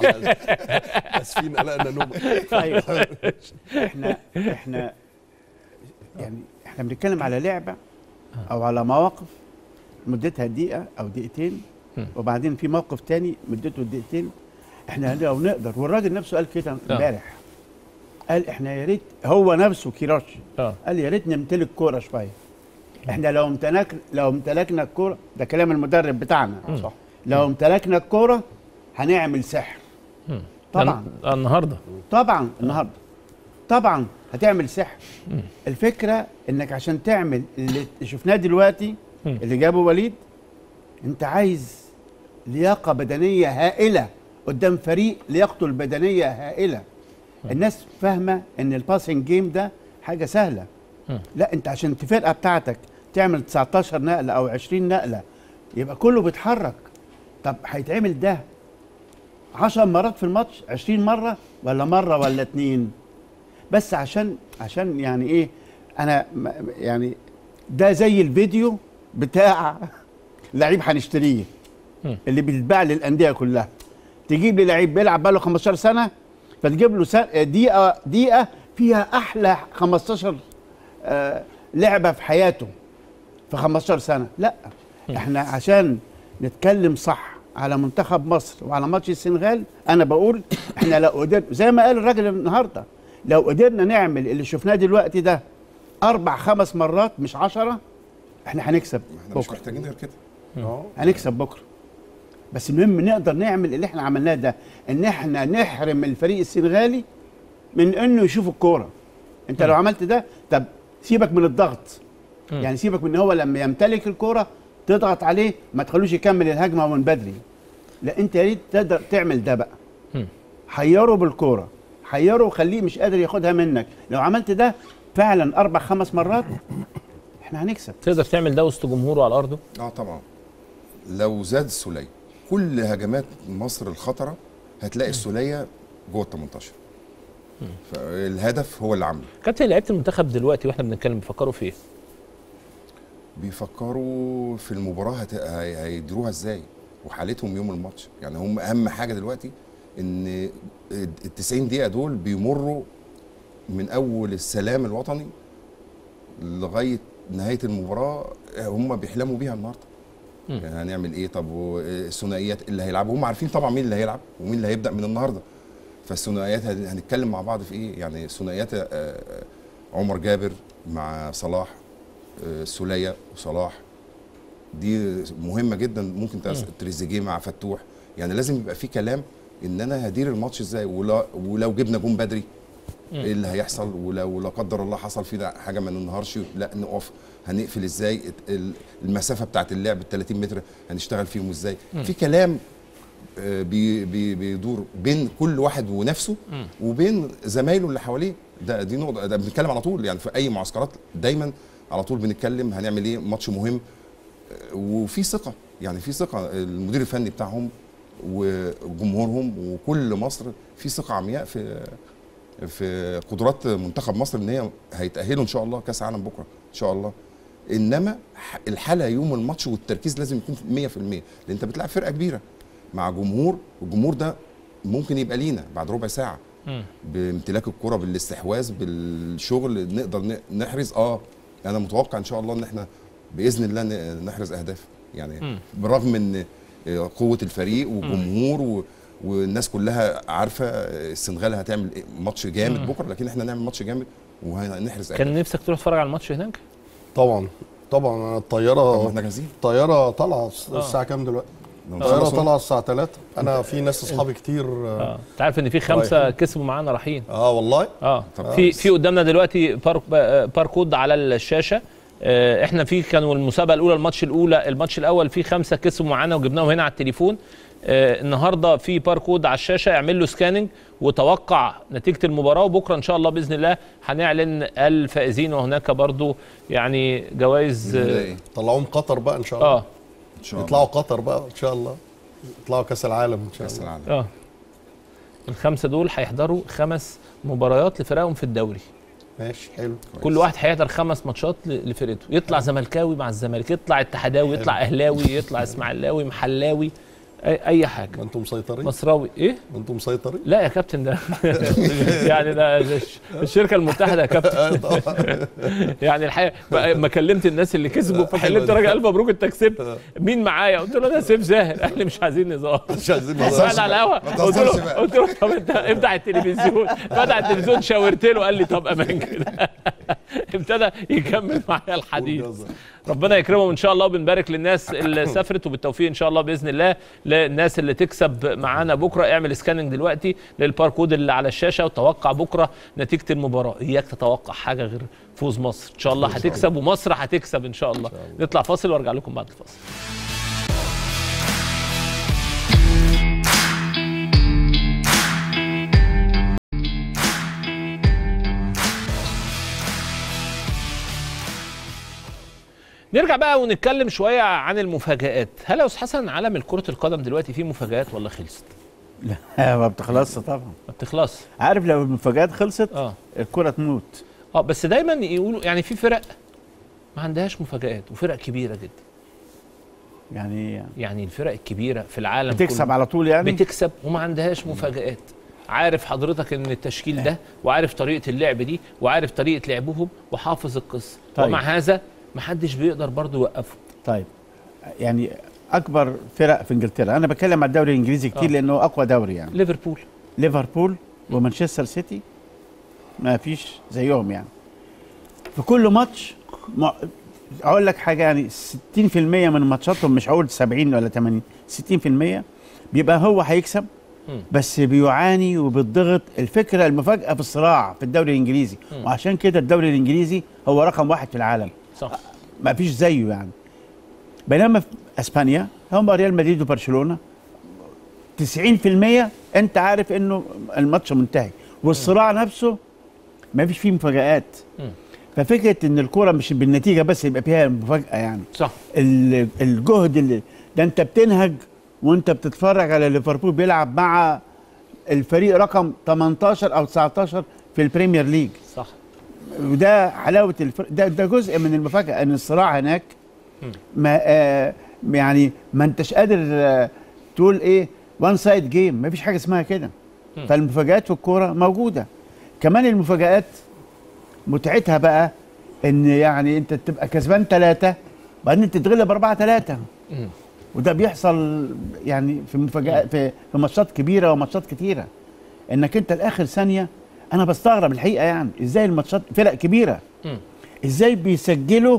اسفين قلقنا نوبه طيب احنا احنا يعني احنا بنتكلم على لعبه او على مواقف مدتها دقيقه او دقيقتين مم. وبعدين في موقف تاني مدته دقيقتين احنا لو نقدر والراجل نفسه قال كده آه. امبارح قال احنا يا ريت هو نفسه كيراشي اه قال يا ريت نمتلك كوره شويه احنا لو امتلك لو امتلكنا الكوره ده كلام المدرب بتاعنا مم. صح لو امتلكنا الكوره هنعمل سحر مم. طبعا آه، النهارده طبعا النهارده طبعا هتعمل سحر مم. الفكره انك عشان تعمل اللي شفناه دلوقتي مم. اللي جابه وليد انت عايز لياقه بدنيه هائله قدام فريق لياقته البدنيه هائله الناس فاهمه ان الباسنج جيم ده حاجه سهله مم. لا انت عشان الفرقه بتاعتك تعمل 19 نقله او 20 نقله يبقى كله بيتحرك طب هيتعمل ده 10 مرات في الماتش 20 مره ولا مره ولا اتنين بس عشان عشان يعني ايه انا م- يعني ده زي الفيديو بتاع لعيب هنشتريه مم. اللي بيتباع للانديه كلها تجيب لي لعيب بيلعب بقاله 15 سنه فتجيب له سا- دقيقه دقيقه فيها احلى 15 آه، لعبه في حياته في 15 سنه لا احنا عشان نتكلم صح على منتخب مصر وعلى ماتش السنغال انا بقول احنا لو قدرنا زي ما قال الراجل النهارده لو قدرنا نعمل اللي شفناه دلوقتي ده اربع خمس مرات مش عشرة احنا هنكسب احنا مش بكره محتاجين غير كده اه هنكسب بكره بس المهم نقدر نعمل اللي احنا عملناه ده ان احنا نحرم الفريق السنغالي من انه يشوف الكوره انت لو عملت ده طب سيبك من الضغط مم. يعني سيبك من ان هو لما يمتلك الكوره تضغط عليه ما تخلوش يكمل الهجمه من بدري لا انت يا ريت تقدر تعمل ده بقى مم. حيره بالكوره حيره وخليه مش قادر ياخدها منك لو عملت ده فعلا اربع خمس مرات احنا هنكسب تقدر تعمل ده وسط جمهوره على ارضه اه طبعا لو زاد السوليه كل هجمات مصر الخطره هتلاقي السوليه جوه ال 18 فالهدف هو اللي عامله كابتن لعيبه المنتخب دلوقتي واحنا بنتكلم بيفكروا في ايه؟ بيفكروا في المباراه هت... هي- هيديروها ازاي وحالتهم يوم الماتش يعني هم اهم حاجه دلوقتي ان ال 90 دقيقه دول بيمروا من اول السلام الوطني لغايه نهايه المباراه هم بيحلموا بيها النهارده مم. يعني هنعمل ايه طب والثنائيات اللي هيلعبوا هم عارفين طبعا مين اللي هيلعب ومين اللي هيبدا من النهارده فالثنائيات هن- هنتكلم مع بعض في ايه يعني ثنائيات آه، عمر جابر مع صلاح آه، سوليه وصلاح دي مهمه جدا ممكن تأس- مم. تريزيجيه مع فتوح يعني لازم يبقى في كلام ان انا هدير الماتش ازاي ولا ولو جبنا جون بدري مم. ايه اللي هيحصل ولو لا قدر الله حصل فينا حاجه ما ننهارش لا نقف هنقفل ازاي ال- المسافه بتاعت اللعب ال 30 متر هنشتغل فيهم ازاي مم. في كلام آه، بي بي بيدور بين كل واحد ونفسه مم. وبين زمايله اللي حواليه ده دي نقطه ده بنتكلم على طول يعني في اي معسكرات دايما على طول بنتكلم هنعمل ايه ماتش مهم آه، وفي ثقه يعني في ثقه المدير الفني بتاعهم وجمهورهم وكل مصر في ثقه عمياء في في قدرات منتخب مصر ان هي هيتاهلوا ان شاء الله كاس عالم بكره ان شاء الله انما ح- الحاله يوم الماتش والتركيز لازم يكون 100% لان انت بتلعب فرقه كبيره مع جمهور والجمهور ده ممكن يبقى لينا بعد ربع ساعه مم. بامتلاك الكره بالاستحواذ بالشغل نقدر ن- نحرز اه انا متوقع ان شاء الله ان احنا باذن الله ن- نحرز اهداف يعني مم. بالرغم ان آه، قوه الفريق وجمهور و والناس كلها عارفه آه، السنغال هتعمل إيه؟ ماتش جامد مم. بكره لكن احنا هنعمل ماتش جامد وهنحرز اهداف كان نفسك تروح تتفرج على الماتش هناك؟ طبعا طبعا أنا طب الطياره احنا جاهزين الطياره طالعه آه. الساعه كام دلوقتي؟ لو الطياره نخلص طالعه الساعه 3 انا في ناس اصحابي كتير اه, اه انت عارف ان في خمسه كسبوا معانا رايحين آه والله اه طب في كويس. في قدامنا دلوقتي بار آه، باركود على الشاشه آه، احنا في كانوا المسابقه الاولى الماتش الاولى الماتش الاول في خمسه كسبوا معانا وجبناهم هنا على التليفون آه، النهارده في باركود على الشاشه اعمل له سكاننج وتوقع نتيجه المباراه وبكره ان شاء الله باذن الله هنعلن الفائزين وهناك برضو يعني جوائز بإذن الله اه, إيه؟ طلعوهم قطر بقى ان شاء الله آه ان شاء الله يطلعوا قطر بقى ان شاء الله يطلعوا كاس العالم ان شاء كاس الله العالم اه الخمسه دول هيحضروا خمس مباريات لفرقهم في الدوري ماشي حلو كويس. كل واحد هيحضر خمس ماتشات ل- لفرقته يطلع زملكاوي مع الزمالك يطلع اتحداوي يطلع اهلاوي يطلع اسماعيلاوي محلاوي اي, أي حاجه ما انتم مسيطرين مصراوي ايه ما انتم مسيطرين لا يا كابتن ده يعني ده الش- الشركه المتحده يا كابتن يعني الحقيقه بقى- ما كلمت الناس اللي كسبوا فكلمت راجل الف مبروك انت كسبت مين معايا قلت له ده سيف زاهر قال لي مش عايزين نظام مش عايزين قاعد على القهوه ما قلت تهزرش له بقى. قلت له طب انت افتح التلفزيون فتح التلفزيون شاورت له قال لي طب امان كده ابتدى يكمل معايا الحديث ربنا يكرمهم ان شاء الله وبنبارك للناس اللي سافرت وبالتوفيق ان شاء الله باذن الله للناس اللي تكسب معانا بكره اعمل سكاننج دلوقتي للباركود اللي على الشاشه وتوقع بكره نتيجه المباراه اياك تتوقع حاجه غير فوز مصر ان شاء الله هتكسب ومصر هتكسب ان شاء الله نطلع فاصل وارجع لكم بعد الفاصل نرجع بقى ونتكلم شويه عن المفاجآت هل يا استاذ حسن عالم كرة القدم دلوقتي فيه مفاجآت ولا خلصت لا ما بتخلصش طبعا ما بتخلص عارف لو المفاجآت خلصت اه الكرة تموت اه بس دايما يقولوا يعني في فرق ما عندهاش مفاجآت وفرق كبيره جدا يعني يعني الفرق الكبيره في العالم بتكسب كله على طول يعني بتكسب وما عندهاش مفاجآت عارف حضرتك ان التشكيل ده وعارف طريقه اللعب دي وعارف طريقه لعبهم وحافظ القصه طيب. ومع هذا محدش بيقدر برضه يوقفه طيب يعني اكبر فرق في انجلترا انا بتكلم على الدوري الانجليزي كتير آه. لانه اقوى دوري يعني ليفربول ليفربول ومانشستر سيتي ما فيش زيهم يعني في كل ماتش مع- اقول لك حاجه يعني 60% من ماتشاتهم مش هقول 70 ولا 80 60% بيبقى هو هيكسب مم. بس بيعاني وبيضغط الفكره المفاجاه في الصراع في الدوري الانجليزي مم. وعشان كده الدوري الانجليزي هو رقم واحد في العالم صح ما فيش زيه يعني بينما في اسبانيا هم ريال مدريد وبرشلونه 90% انت عارف انه الماتش منتهي والصراع نفسه ما فيش فيه مفاجآت مم. ففكره ان الكوره مش بالنتيجه بس يبقى فيها مفاجاه يعني صح ال- الجهد اللي ده انت بتنهج وانت بتتفرج على ليفربول بيلعب مع الفريق رقم 18 او 19 في البريمير ليج صح وده حلاوه الفرق ده ده جزء من المفاجاه ان الصراع هناك مم. ما آه يعني ما انتش قادر آه تقول ايه وان سايد جيم ما فيش حاجه اسمها كده مم. فالمفاجآت في الكوره موجوده كمان المفاجآت متعتها بقى ان يعني انت تبقى كسبان ثلاثه بعدين تتغلب أربعة ثلاثة مم. وده بيحصل يعني في مفاجآت في, في ماتشات كبيره وماتشات كتيره انك انت لاخر ثانيه انا بستغرب الحقيقه يعني ازاي الماتشات فرق كبيره مم. ازاي بيسجلوا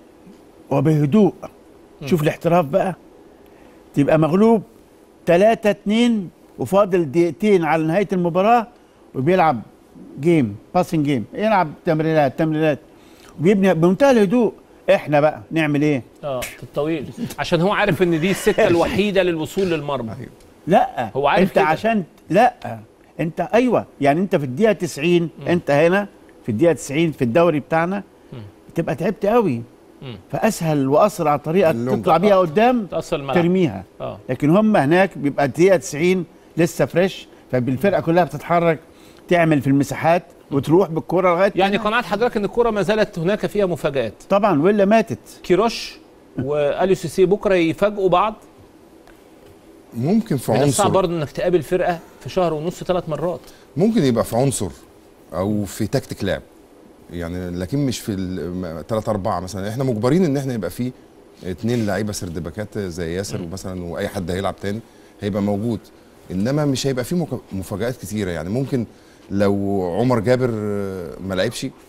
وبهدوء مم. شوف الاحتراف بقى تبقى مغلوب 3 2 وفاضل دقيقتين على نهايه المباراه وبيلعب جيم باسنج جيم يلعب تمريرات تمريرات وبيبني بمنتهى الهدوء احنا بقى نعمل ايه اه في الطويل عشان هو عارف ان دي السكه الوحيده للوصول للمرمى لا هو عارف انت كده. عشان لا انت ايوه يعني انت في الدقيقه 90 انت هنا في الدقيقه 90 في الدوري بتاعنا مم. تبقى تعبت قوي مم. فاسهل واسرع طريقه اللوم. تطلع بيها قدام تاثر الملعب ترميها اه لكن هم هناك بيبقى الدقيقه 90 لسه فريش فالفرقه كلها بتتحرك تعمل في المساحات وتروح بالكره لغايه يعني قناعه حضرتك ان الكره ما زالت هناك فيها مفاجات طبعا ولا ماتت كيروش واليو سي سي بكره يفاجئوا بعض ممكن في من الصعب عنصر برضه انك تقابل فرقه في شهر ونص ثلاث مرات ممكن يبقى في عنصر او في تكتيك لعب يعني لكن مش في ثلاثة أربعة مثلا احنا مجبرين ان احنا يبقى في اتنين لعيبه سردباكات زي ياسر مثلا واي حد هيلعب تاني هيبقى موجود انما مش هيبقى في مك- مفاجآت كتيره يعني ممكن لو عمر جابر آه، ما لعبش م،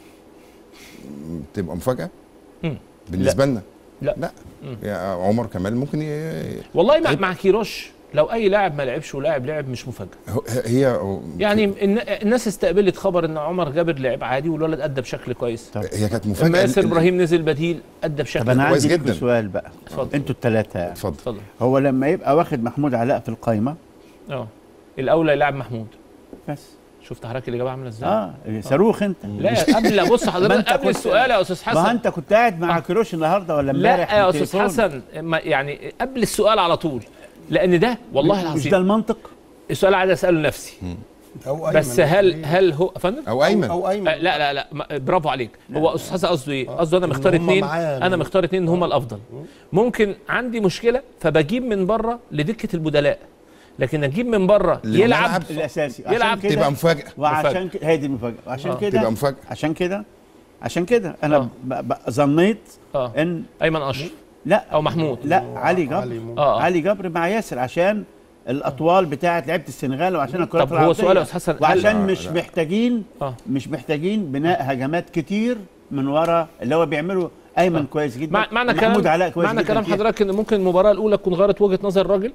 تبقى مفاجاه مم. بالنسبه لنا لا. لا مم. يعني عمر كمال ممكن ي... والله مع, طيب. مع كيروش لو اي لاعب ما لعبش ولاعب لعب مش مفاجاه هو- هي يعني الن- الناس استقبلت خبر ان عمر جابر لعب عادي والولد ادى بشكل كويس طب, هي كانت اما مفاجاه ياسر ال- ال- ابراهيم نزل بديل ادى طب بشكل انا كويس عندي جدا. لكم سؤال بقى اتفضل انتوا الثلاثه يعني. اتفضل اتفضل هو لما يبقى واخد محمود علاء في القايمه اه الاولى يلعب محمود بس شفت حضرتك الاجابه عامله ازاي؟ اه صاروخ انت لا قبل بص ما حضرتك أنت قبل كنت- السؤال يا استاذ ما حسن انت كنت قاعد مع كروش النهارده ولا امبارح لا يا في استاذ التليفون. حسن ما يعني قبل السؤال على طول لان ده والله مش العظيم ده المنطق السؤال عايز اساله لنفسي او بس أيمن. هل هل هو يا فندم او ايمن او ايمن آه، لا لا لا ما- برافو عليك هو استاذ حسن قصده ايه قصده انا إن مختار هم اتنين معاه انا من- مختار اتنين ان هم الافضل ممكن عندي مشكله فبجيب من بره لدكه البدلاء لكن اجيب من بره يلعب للملعب الاساسي يلعب عشان كده تبقى مفاجاه وعشان كده هي دي المفاجاه وعشان آه. كده تبقى مفاجاه عشان كده عشان كده انا آه. ب- ب- ظنيت اه ان ايمن اشرف لا او محمود لا علي جبر علي ممكن. اه علي جبر مع ياسر عشان الاطوال بتاعه لعيبه السنغال وعشان الكرات طب هو العرضية. سؤال يا استاذ حسن هل وعشان لا، مش لا. محتاجين اه مش محتاجين بناء هجمات كتير من ورا اللي هو بيعمله ايمن كويس جدا مع معنى ومحمود كلام علاء كويس معنى جدا كلام فيها. حضرتك ان ممكن المباراه الاولى تكون غيرت وجهه نظر الراجل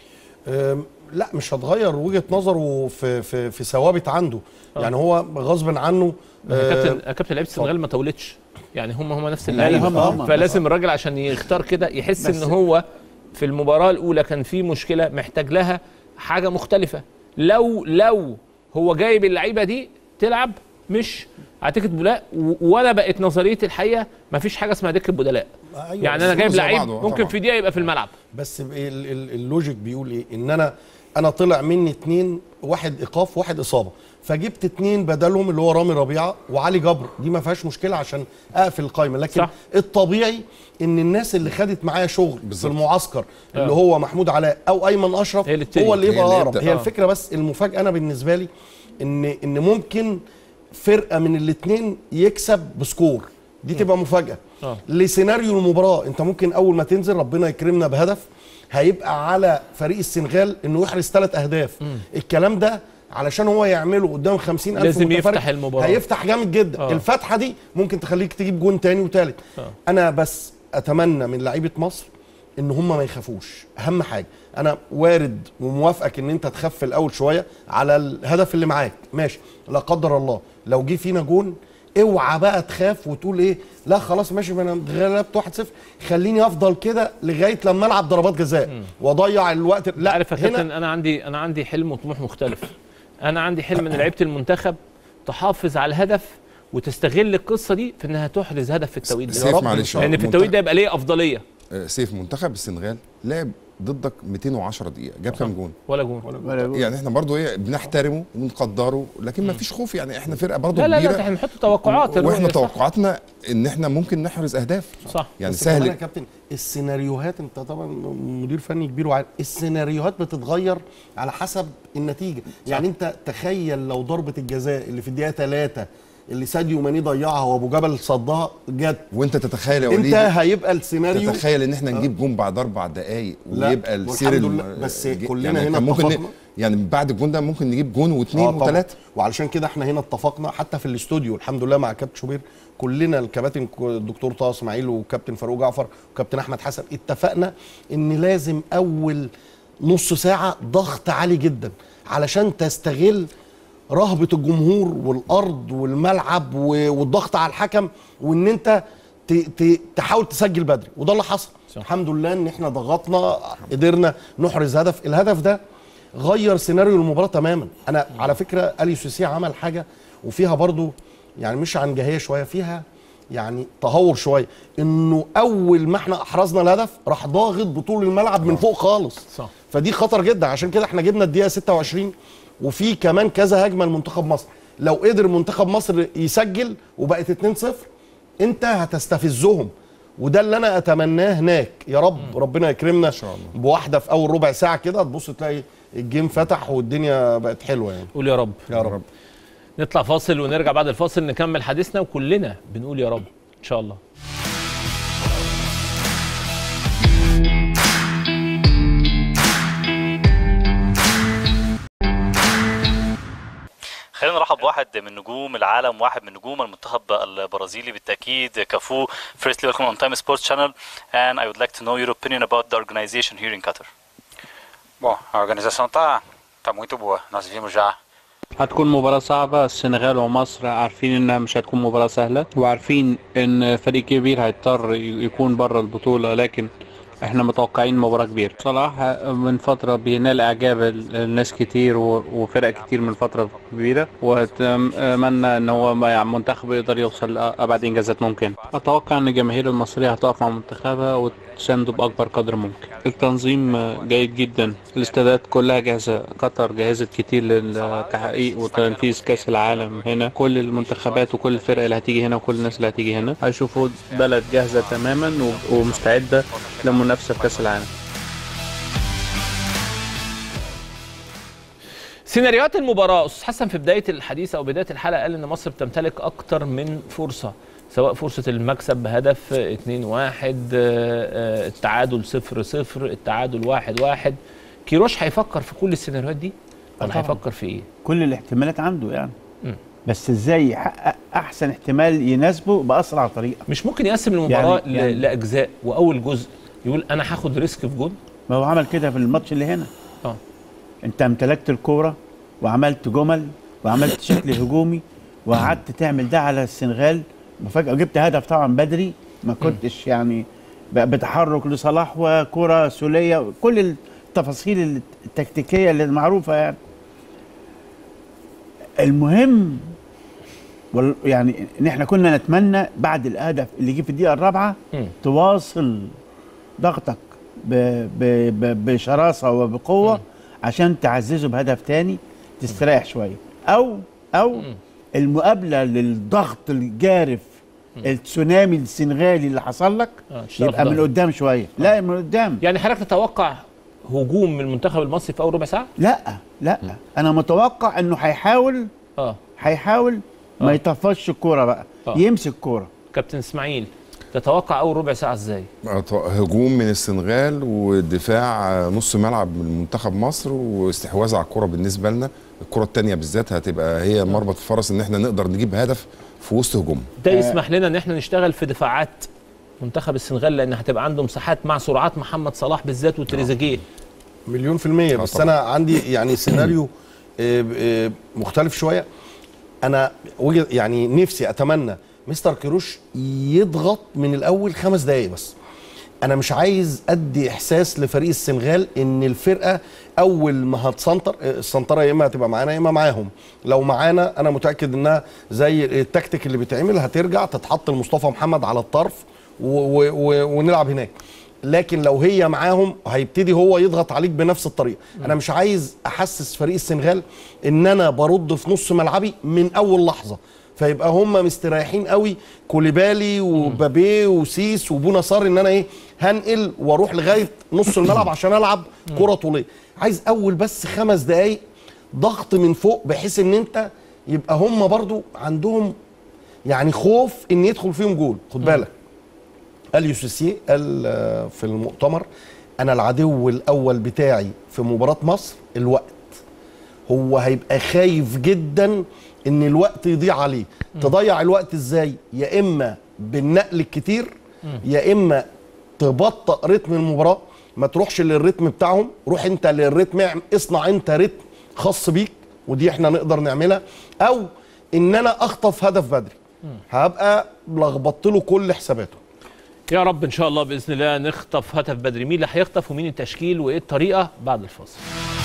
أم، لا مش هتغير وجهه نظره في في في ثوابت عنده يعني هو غصب عنه يا آه، كابتن يا كابتن لعيبه السنغال ما تولدش يعني هم هم نفس لا، اللعيبه هم- هم. فلازم الراجل عشان يختار كده يحس بس- ان هو في المباراه الاولى كان في مشكله محتاج لها حاجه مختلفه لو لو هو جايب اللعيبه دي تلعب مش على دكه بدلاء و- وانا بقت نظريتي الحقيقه ما فيش حاجه اسمها دكه بدلاء أيوة يعني انا بس جايب زي لعيب بعضه، ممكن طبعاً. في دقيقه يبقى في الملعب بس ال- ال- اللوجيك بيقول ايه ان انا انا طلع مني اتنين واحد ايقاف واحد اصابه فجبت اتنين بدلهم اللي هو رامي ربيعه وعلي جبر دي ما فيهاش مشكله عشان اقفل القايمه لكن صح. صح. الطبيعي ان الناس اللي خدت معايا شغل بالظبط. في المعسكر اللي آه. هو محمود علاء او ايمن اشرف هي اللي تبتدي. هو اللي هي يبقى اللي اقرب يبدأ. هي آه. الفكره بس المفاجاه انا بالنسبه لي ان ان ممكن فرقه من الاثنين يكسب بسكور دي تبقى مفاجاه آه. لسيناريو المباراه انت ممكن اول ما تنزل ربنا يكرمنا بهدف هيبقى على فريق السنغال انه يحرز ثلاث اهداف الكلام ده علشان هو يعمله قدام 50 الف لازم متفرج يفتح المباراة. هيفتح جامد جدا آه. آه. الفتحه دي ممكن تخليك تجيب جون تاني وتالت آه. آه. انا بس اتمنى من لعيبه مصر ان هم ما يخافوش اهم حاجه انا وارد وموافقك ان انت تخاف في الاول شويه على الهدف اللي معاك ماشي لا قدر الله لو جه فينا جون اوعى بقى تخاف وتقول ايه لا خلاص ماشي ما انا غلبت 1-0 خليني افضل كده لغايه لما العب ضربات جزاء واضيع الوقت لا عارف يا هنا كابتن انا عندي انا عندي حلم وطموح مختلف انا عندي حلم ان لعيبه المنتخب تحافظ على الهدف وتستغل القصه دي في انها تحرز هدف في التوقيت ده سيف معلش لان في التوقيت ده يبقى ليه افضليه آه، سيف منتخب السنغال لعب ضدك 210 دقيقه جاب كام جون ولا جون ولا جول. يعني احنا برضو ايه بنحترمه وبنقدره لكن ما فيش خوف يعني احنا فرقه برضو لا لا كبيره لا احنا بنحط توقعات واحنا صح. توقعاتنا ان احنا ممكن نحرز اهداف صح يعني بس كمان يا سهل كابتن السيناريوهات انت طبعا مدير فني كبير وعارف السيناريوهات بتتغير على حسب النتيجه يعني انت تخيل لو ضربه الجزاء اللي في الدقيقه 3 اللي ساديو ماني ضيعها وابو جبل صدها جت وانت تتخيل يا انت وليد هيبقى السيناريو تتخيل ان احنا نجيب جون بعد اربع دقائق لا، ويبقى السير والحمد الم- لله، بس ج- كلنا يعني هنا كان ممكن اتفقنا. ن- يعني بعد الجون ده ممكن نجيب جون واثنين آه طبعاً. وثلاثه وعلشان كده احنا هنا اتفقنا حتى في الاستوديو الحمد لله مع كابتن شوبير كلنا الكباتن ك- الدكتور طه اسماعيل وكابتن فاروق جعفر وكابتن احمد حسن اتفقنا ان لازم اول نص ساعه ضغط عالي جدا علشان تستغل رهبه الجمهور والارض والملعب و- والضغط على الحكم وان انت ت- ت- تحاول تسجل بدري وده اللي حصل صح. الحمد لله ان احنا ضغطنا قدرنا نحرز هدف الهدف ده غير سيناريو المباراه تماما انا على فكره اليو سيسي عمل حاجه وفيها برضو يعني مش عنجهيه شويه فيها يعني تهور شويه انه اول ما احنا احرزنا الهدف راح ضاغط بطول الملعب من فوق خالص صح. فدي خطر جدا عشان كده احنا جبنا الدقيقه 26 وفي كمان كذا هجمه لمنتخب مصر لو قدر منتخب مصر يسجل وبقت 2-0 انت هتستفزهم وده اللي انا اتمناه هناك يا رب ربنا يكرمنا ان شاء الله. بواحده في اول ربع ساعه كده تبص تلاقي الجيم فتح والدنيا بقت حلوه يعني قول يا رب يا رب نطلع فاصل ونرجع بعد الفاصل نكمل حديثنا وكلنا بنقول يا رب ان شاء الله خلينا نرحب بواحد من نجوم العالم واحد من نجوم المنتخب البرازيلي بالتاكيد كافو firstly welcome on Time Sports channel and I would like to know your opinion about the organization here in Qatar Bom, a organização tá, tá muito boa. Nós vimos já هتكون مباراة صعبة السنغال ومصر عارفين انها مش هتكون مباراة سهلة وعارفين ان فريق كبير هيضطر يكون بره البطولة لكن احنا متوقعين مباراة كبيرة صلاح من فترة بينال اعجاب ال- الناس كتير و- وفرق كتير من فترة كبيرة واتمنى ان هو مع منتخبه يقدر يوصل لابعد انجازات ممكن اتوقع ان الجماهير المصرية هتقف مع منتخبها وتسانده باكبر قدر ممكن التنظيم جيد جدا الاستادات كلها جاهزة قطر جهزت كتير للتحقيق وتنفيذ كاس العالم هنا كل المنتخبات وكل الفرق اللي هتيجي هنا وكل الناس اللي هتيجي هنا هيشوفوا بلد جاهزة تماما و- ومستعدة للمنافسة في كاس العالم سيناريوهات المباراة أستاذ حسن في بداية الحديث أو بداية الحلقة قال إن مصر بتمتلك أكتر من فرصة سواء فرصة المكسب بهدف 2 1 التعادل 0 0 التعادل 1 1 كيروش هيفكر في كل السيناريوهات دي ولا طبعاً. هيفكر في إيه؟ كل الاحتمالات عنده يعني مم. بس ازاي يحقق احسن احتمال يناسبه باسرع طريقه مش ممكن يقسم المباراة يعني- يعني- ل- لأجزاء وأول جزء يقول أنا هاخد ريسك في جول ما هو عمل كده في الماتش اللي هنا اه انت امتلكت الكوره وعملت جمل وعملت شكل هجومي وقعدت تعمل ده على السنغال وفجاه جبت هدف طبعا بدري ما كنتش يعني ب- بتحرك لصلاح وكره سوليه كل التفاصيل التكتيكيه اللي معروفه يعني المهم وال- يعني ان احنا كنا نتمنى بعد الهدف اللي جه في الدقيقه الرابعه مم. تواصل ضغطك ب ب ب بشراسه وبقوه عشان تعززه بهدف تاني تستريح شويه او او مم. المقابله للضغط الجارف التسونامي السنغالي اللي حصل لك آه، اشتغل يبقى في من ظهره. قدام شويه لا من قدام يعني حضرتك تتوقع هجوم من المنتخب المصري في أول ربع ساعة؟ لا لا انا متوقع انه هيحاول اه هيحاول ما آه. يطفش الكوره بقى آه. يمسك كوره كابتن إسماعيل تتوقع أول ربع ساعة إزاي؟ هجوم من السنغال ودفاع نص ملعب من منتخب مصر واستحواذ على الكرة بالنسبة لنا الكرة التانية بالذات هتبقى هي مربط الفرس ان احنا نقدر نجيب هدف في وسط هجوم ده يسمح لنا ان احنا نشتغل في دفاعات منتخب السنغال لان هتبقى عنده مساحات مع سرعات محمد صلاح بالذات وتريزيجيه مليون في المية آه بس طبعاً. أنا عندي يعني سيناريو آه، آه، مختلف شوية أنا وجه يعني نفسي أتمنى مستر كيروش يضغط من الأول خمس دقايق بس أنا مش عايز أدي إحساس لفريق السنغال إن الفرقة أول ما هتسنطر آه، السنطرة يا إما هتبقى معانا يا إما معاهم لو معانا أنا متأكد إنها زي التكتيك اللي بيتعمل هترجع تتحط لمصطفى محمد على الطرف و و و ونلعب هناك لكن لو هي معاهم هيبتدي هو يضغط عليك بنفس الطريقه انا مش عايز احسس فريق السنغال ان انا برد في نص ملعبي من اول لحظه فيبقى هم مستريحين قوي كوليبالي وبابي وسيس وبونا صار ان انا ايه هنقل واروح لغايه نص الملعب عشان العب كره طوليه عايز اول بس خمس دقايق ضغط من فوق بحيث ان انت يبقى هم برضو عندهم يعني خوف ان يدخل فيهم جول خد بالك اليو سيسي قال آه، في المؤتمر انا العدو الاول بتاعي في مباراه مصر الوقت هو هيبقى خايف جدا ان الوقت يضيع عليه تضيع الوقت ازاي يا اما بالنقل الكتير يا اما تبطئ رتم المباراه ما تروحش للريتم بتاعهم روح انت للريتم اعم- اصنع انت رتم خاص بيك ودي احنا نقدر نعملها او ان انا اخطف هدف بدري هبقى لخبطت له كل حساباته يا رب ان شاء الله باذن الله نخطف هدف بدري مين اللي هيخطف ومين التشكيل وايه الطريقه بعد الفاصل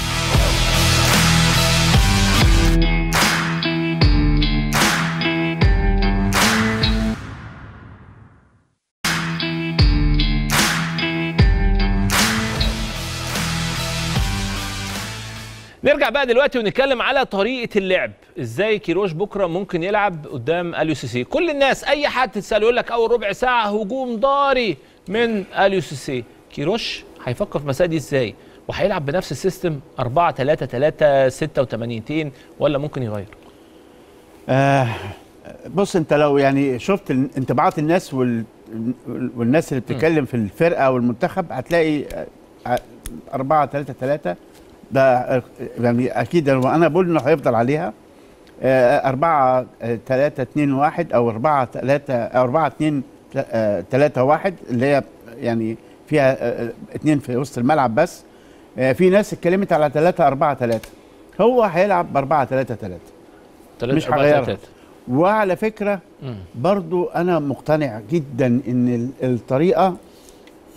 نرجع بقى دلوقتي ونتكلم على طريقه اللعب ازاي كيروش بكره ممكن يلعب قدام اليو سي سي كل الناس اي حد تساله يقول لك اول ربع ساعه هجوم ضاري من اليو سي سي كيروش هيفكر في المسائل دي ازاي وهيلعب بنفس السيستم 4 3 3 86 ولا ممكن يغير آه بص انت لو يعني شفت ال- انطباعات الناس وال والناس اللي بتتكلم في الفرقه والمنتخب هتلاقي آه، 4 3 3 ده آه، يعني اكيد لو انا بقول انه هيفضل عليها 4 3 2 1 او 4 3 4 2 3 1 اللي هي يعني فيها آه، اتنين في وسط الملعب بس آه، في ناس اتكلمت على 3 4 3 هو هيلعب ب 4 3 3 3 مش 4 هغيرها. 3 وعلى فكره مم. برضو انا مقتنع جدا ان ال- الطريقه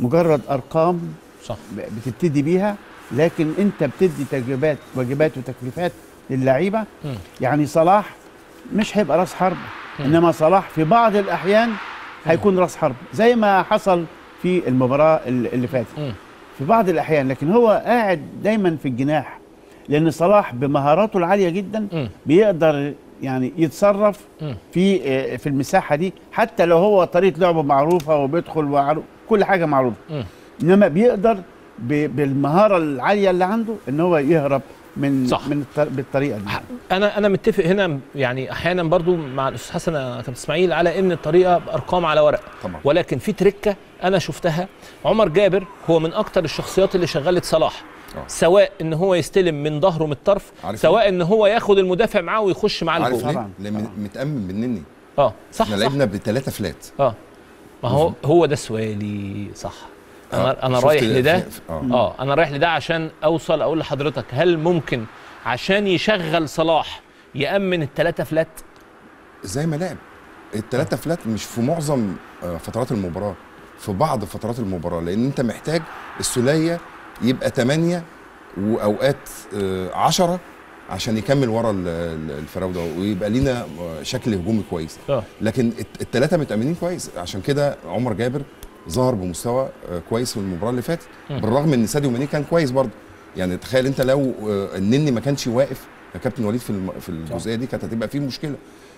مجرد ارقام صح ب- بتبتدي بيها لكن انت بتدي تجربات واجبات وتكليفات للعيبه مم. يعني صلاح مش هيبقى راس حرب انما صلاح في بعض الاحيان هيكون راس حرب زي ما حصل في المباراه ال- اللي فاتت مم. في بعض الاحيان لكن هو قاعد دايما في الجناح لان صلاح بمهاراته العاليه جدا مم. بيقدر يعني يتصرف مم. في آه، في المساحه دي حتى لو هو طريقه لعبه معروفه وبيدخل وعرو- كل حاجه معروفه مم. انما بيقدر ب- بالمهاره العاليه اللي عنده ان هو يهرب من صح. من الط- بالطريقه دي انا انا متفق هنا يعني احيانا برضو مع الاستاذ حسن يا كابتن اسماعيل على ان الطريقه بارقام على ورق طبعا ولكن في تركه انا شفتها عمر جابر هو من اكتر الشخصيات اللي شغلت صلاح آه. سواء ان هو يستلم من ظهره من الطرف عارف سواء ان هو ياخد المدافع معاه ويخش معاه عارف الجول ليه؟ طبعاً. لان طبعاً. متامن منني اه صح احنا صح لعبنا بثلاثه فلات اه ما هو هو ده سؤالي صح انا آه، انا شفت رايح لده في- في- اه اه انا رايح لده عشان اوصل اقول لحضرتك هل ممكن عشان يشغل صلاح يامن الثلاثه فلات زي ما لعب الثلاثه فلات مش في معظم آه، فترات المباراه في بعض فترات المباراه لان انت محتاج السوليه يبقى 8 واوقات 10 عشان يكمل ورا ال- ال- الفراوده ويبقى لينا آه، شكل هجومي كويس اه لكن الثلاثه متامنين كويس عشان كده عمر جابر ظهر بمستوى آه، كويس في المباراه اللي فاتت مم. بالرغم ان ساديو ماني كان كويس برضه يعني تخيل انت لو آه، النني ما كانش واقف يا كابتن وليد في الم- في الجزئيه دي كانت هتبقى فيه مشكله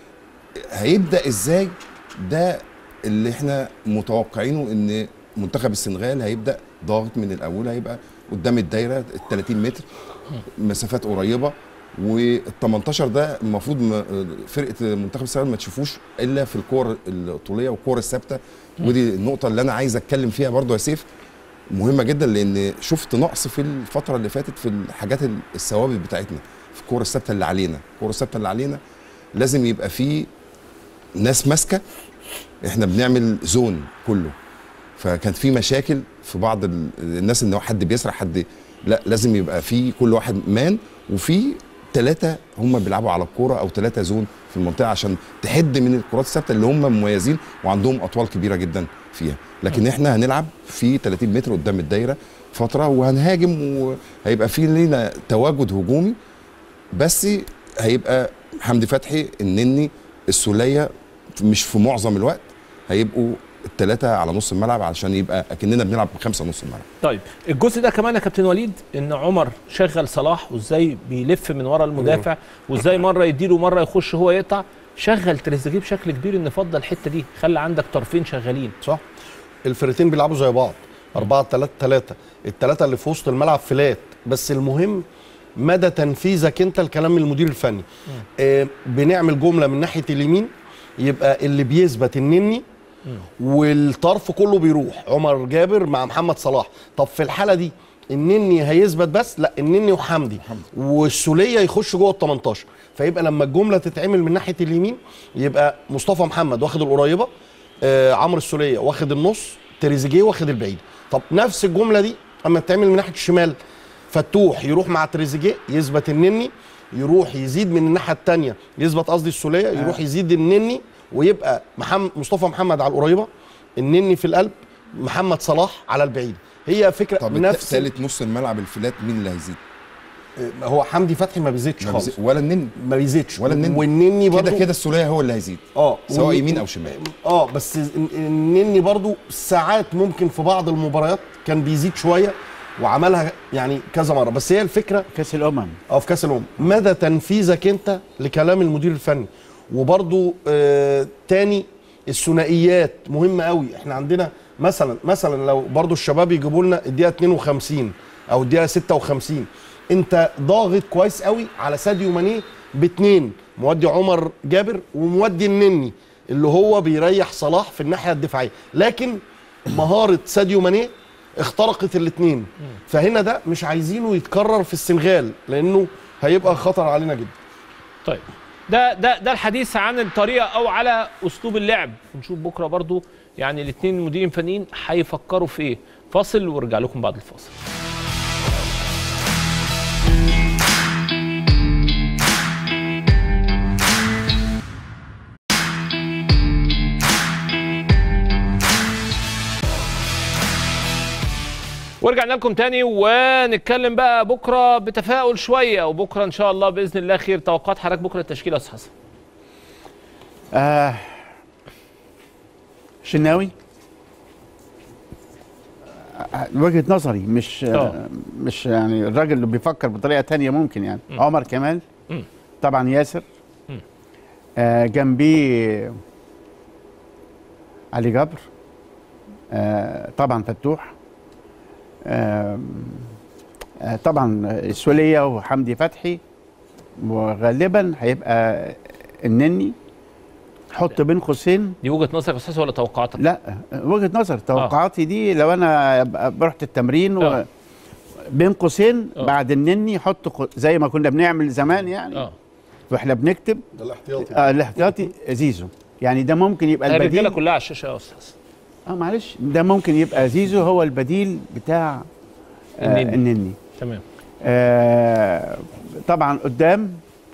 هيبدا ازاي ده اللي احنا متوقعينه ان منتخب السنغال هيبدا ضاغط من الاول هيبقى قدام الدايره ال 30 متر مسافات قريبه وال 18 ده المفروض م- فرقه منتخب السنغال ما تشوفوش الا في الكور الطوليه والكور الثابته ودي النقطه اللي انا عايز اتكلم فيها برضو يا سيف مهمه جدا لان شفت نقص في الفتره اللي فاتت في الحاجات ال- الثوابت بتاعتنا في الكور الثابته اللي علينا الكور الثابته اللي علينا لازم يبقى في ناس ماسكه احنا بنعمل زون كله فكانت في مشاكل في بعض ال- الناس ان هو حد بيسرح حد لا لازم يبقى في كل واحد مان وفي ثلاثه هم بيلعبوا على الكوره او ثلاثه زون في المنطقه عشان تحد من الكرات الثابته اللي هم مميزين وعندهم اطوال كبيره جدا فيها لكن احنا هنلعب في 30 متر قدام الدايره فتره وهنهاجم وهيبقى في لينا تواجد هجومي بس هيبقى حمدي فتحي النني السوليه مش في معظم الوقت هيبقوا الثلاثه على نص الملعب علشان يبقى اكننا بنلعب بخمسه نص الملعب طيب الجزء ده كمان يا كابتن وليد ان عمر شغل صلاح وازاي بيلف من ورا المدافع وازاي مره يديله مره يخش هو يقطع شغل تريزيجيه بشكل كبير ان فضل الحته دي خلى عندك طرفين شغالين صح الفرقتين بيلعبوا زي بعض 4 3 3 الثلاثه اللي في وسط الملعب فلات بس المهم مدى تنفيذك انت الكلام المدير الفني آه بنعمل جمله من ناحيه اليمين يبقى اللي بيثبت النني والطرف كله بيروح عمر جابر مع محمد صلاح طب في الحاله دي النني هيثبت بس لا النني وحمدي والسوليه يخش جوه ال 18 فيبقى لما الجمله تتعمل من ناحيه اليمين يبقى مصطفى محمد واخد القريبه آه عمرو السوليه واخد النص تريزيجيه واخد البعيد طب نفس الجمله دي اما تتعمل من ناحيه الشمال فتوح يروح مع تريزيجيه يثبت النني يروح يزيد من الناحيه الثانيه يثبت قصدي السوليه يروح يزيد النني ويبقى محمد مصطفى محمد على القريبه النني في القلب محمد صلاح على البعيد هي فكره طب نفس ثالث نص الملعب الفلات مين اللي هيزيد؟ هو حمدي فتحي ما بيزيدش ما خالص بيزيد- ولا النني ما بيزيدش ولا النني. والنني برضو كده كده السوليه هو اللي هيزيد اه سواء والن- يمين او شمال اه بس الن- النني برضو ساعات ممكن في بعض المباريات كان بيزيد شويه وعملها يعني كذا مره بس هي الفكره كاس الامم اه في كاس الامم مدى تنفيذك انت لكلام المدير الفني وبرضو آه تاني الثنائيات مهمه قوي احنا عندنا مثلا مثلا لو برضو الشباب يجيبوا لنا الدقيقه 52 او الدقيقه 56 انت ضاغط كويس قوي على ساديو ماني باتنين مودي عمر جابر ومودي النني اللي هو بيريح صلاح في الناحيه الدفاعيه لكن مهاره ساديو ماني اخترقت الاثنين فهنا ده مش عايزينه يتكرر في السنغال لانه هيبقى خطر علينا جدا طيب ده ده ده الحديث عن الطريقه او على اسلوب اللعب ونشوف بكره برضو يعني الاثنين المديرين الفنيين هيفكروا في ايه فاصل وارجع لكم بعد الفاصل ورجعنا لكم تاني ونتكلم بقى بكره بتفاؤل شويه وبكره ان شاء الله باذن الله خير توقعات حضرتك بكره التشكيله يا استاذ حسن آه شناوي آه، وجهة نظري مش آه. آه. مش يعني الراجل اللي بيفكر بطريقة تانية ممكن يعني م. عمر كمال م. طبعا ياسر م. آه جنبيه علي جبر آه طبعا فتوح آه آه طبعا السولية وحمدي فتحي وغالبا هيبقى النني حط بين قوسين دي وجهه نظرك يا استاذ ولا توقعاتك؟ لا وجهه نظر توقعاتي دي لو انا ب- رحت التمرين و آه. بين قوسين آه. بعد النني حط قو- زي ما كنا بنعمل زمان يعني اه واحنا بنكتب ده الاحتياطي آه الاحتياطي زيزو يعني ده ممكن يبقى الرجاله البديل كلها على الشاشه يا استاذ اه معلش ده ممكن يبقى زيزو هو البديل بتاع آه النني. النني تمام آه طبعا قدام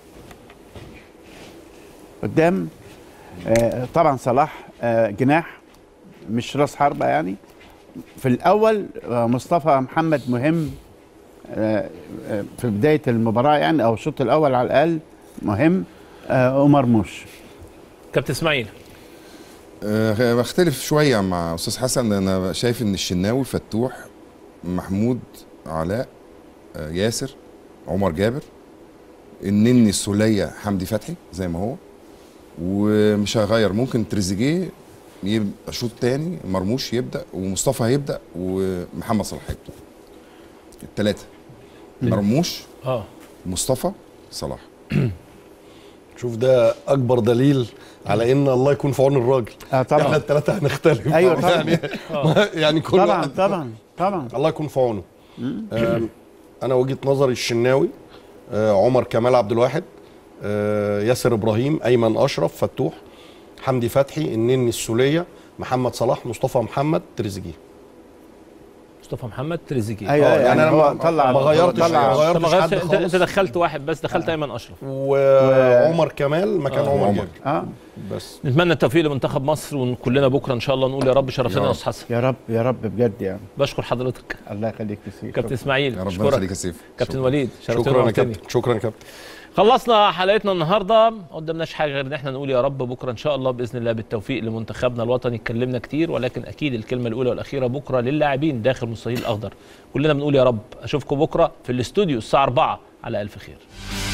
قدام آه طبعا صلاح آه جناح مش راس حربة يعني في الأول آه مصطفى محمد مهم آه آه في بداية المباراة يعني أو الشوط الأول على الأقل مهم آه ومرموش كابتن اسماعيل أه بختلف شويه مع استاذ حسن انا شايف ان الشناوي فتوح محمود علاء آه، ياسر عمر جابر النني السوليه حمدي فتحي زي ما هو ومش هغير ممكن تريزيجيه يبقى شوط تاني مرموش يبدا ومصطفى هيبدا ومحمد صلاح هيبدا الثلاثه مرموش اه مصطفى صلاح شوف ده اكبر دليل على ان الله يكون في عون الراجل آه احنا طبعا الثلاثه هنختلف أيوة طبعا. يعني يعني كل طبعا واحد- طبعا طبعا الله يكون في عونه آم، انا وجهه نظري الشناوي آه، عمر كمال عبد الواحد آه، ياسر ابراهيم ايمن اشرف فتوح حمدي فتحي النني السوليه محمد صلاح مصطفى محمد تريزيجيه مصطفى محمد تريزيجيه ايوه آه، يعني, يعني أنا هو ما- طلع ما غيرتش- طلع ما غيرتش طب ما غيرتش- حد انت خالص. انت دخلت واحد بس دخلت ايمن اشرف وعمر كمال مكان آه، عمر عمر. جابر اه بس نتمنى التوفيق لمنتخب مصر وكلنا بكره ان شاء الله نقول يا رب شرفتنا يا يا رب. استاذ حسن يا رب يا رب بجد يعني بشكر حضرتك الله يخليك تسير كابتن اسماعيل يا ربنا أشكرك. يخليك يا سيف كابتن شكراً. وليد شرفتنا شكرا يا ونورتني. كابتن شكرا يا كابتن خلصنا حلقتنا النهارده ما قدامناش حاجه غير ان احنا نقول يا رب بكره ان شاء الله باذن الله بالتوفيق لمنتخبنا الوطني اتكلمنا كتير ولكن اكيد الكلمه الاولى والاخيره بكره للاعبين داخل مستطيل الاخضر كلنا بنقول يا رب اشوفكم بكره في الاستوديو الساعه 4 على الف خير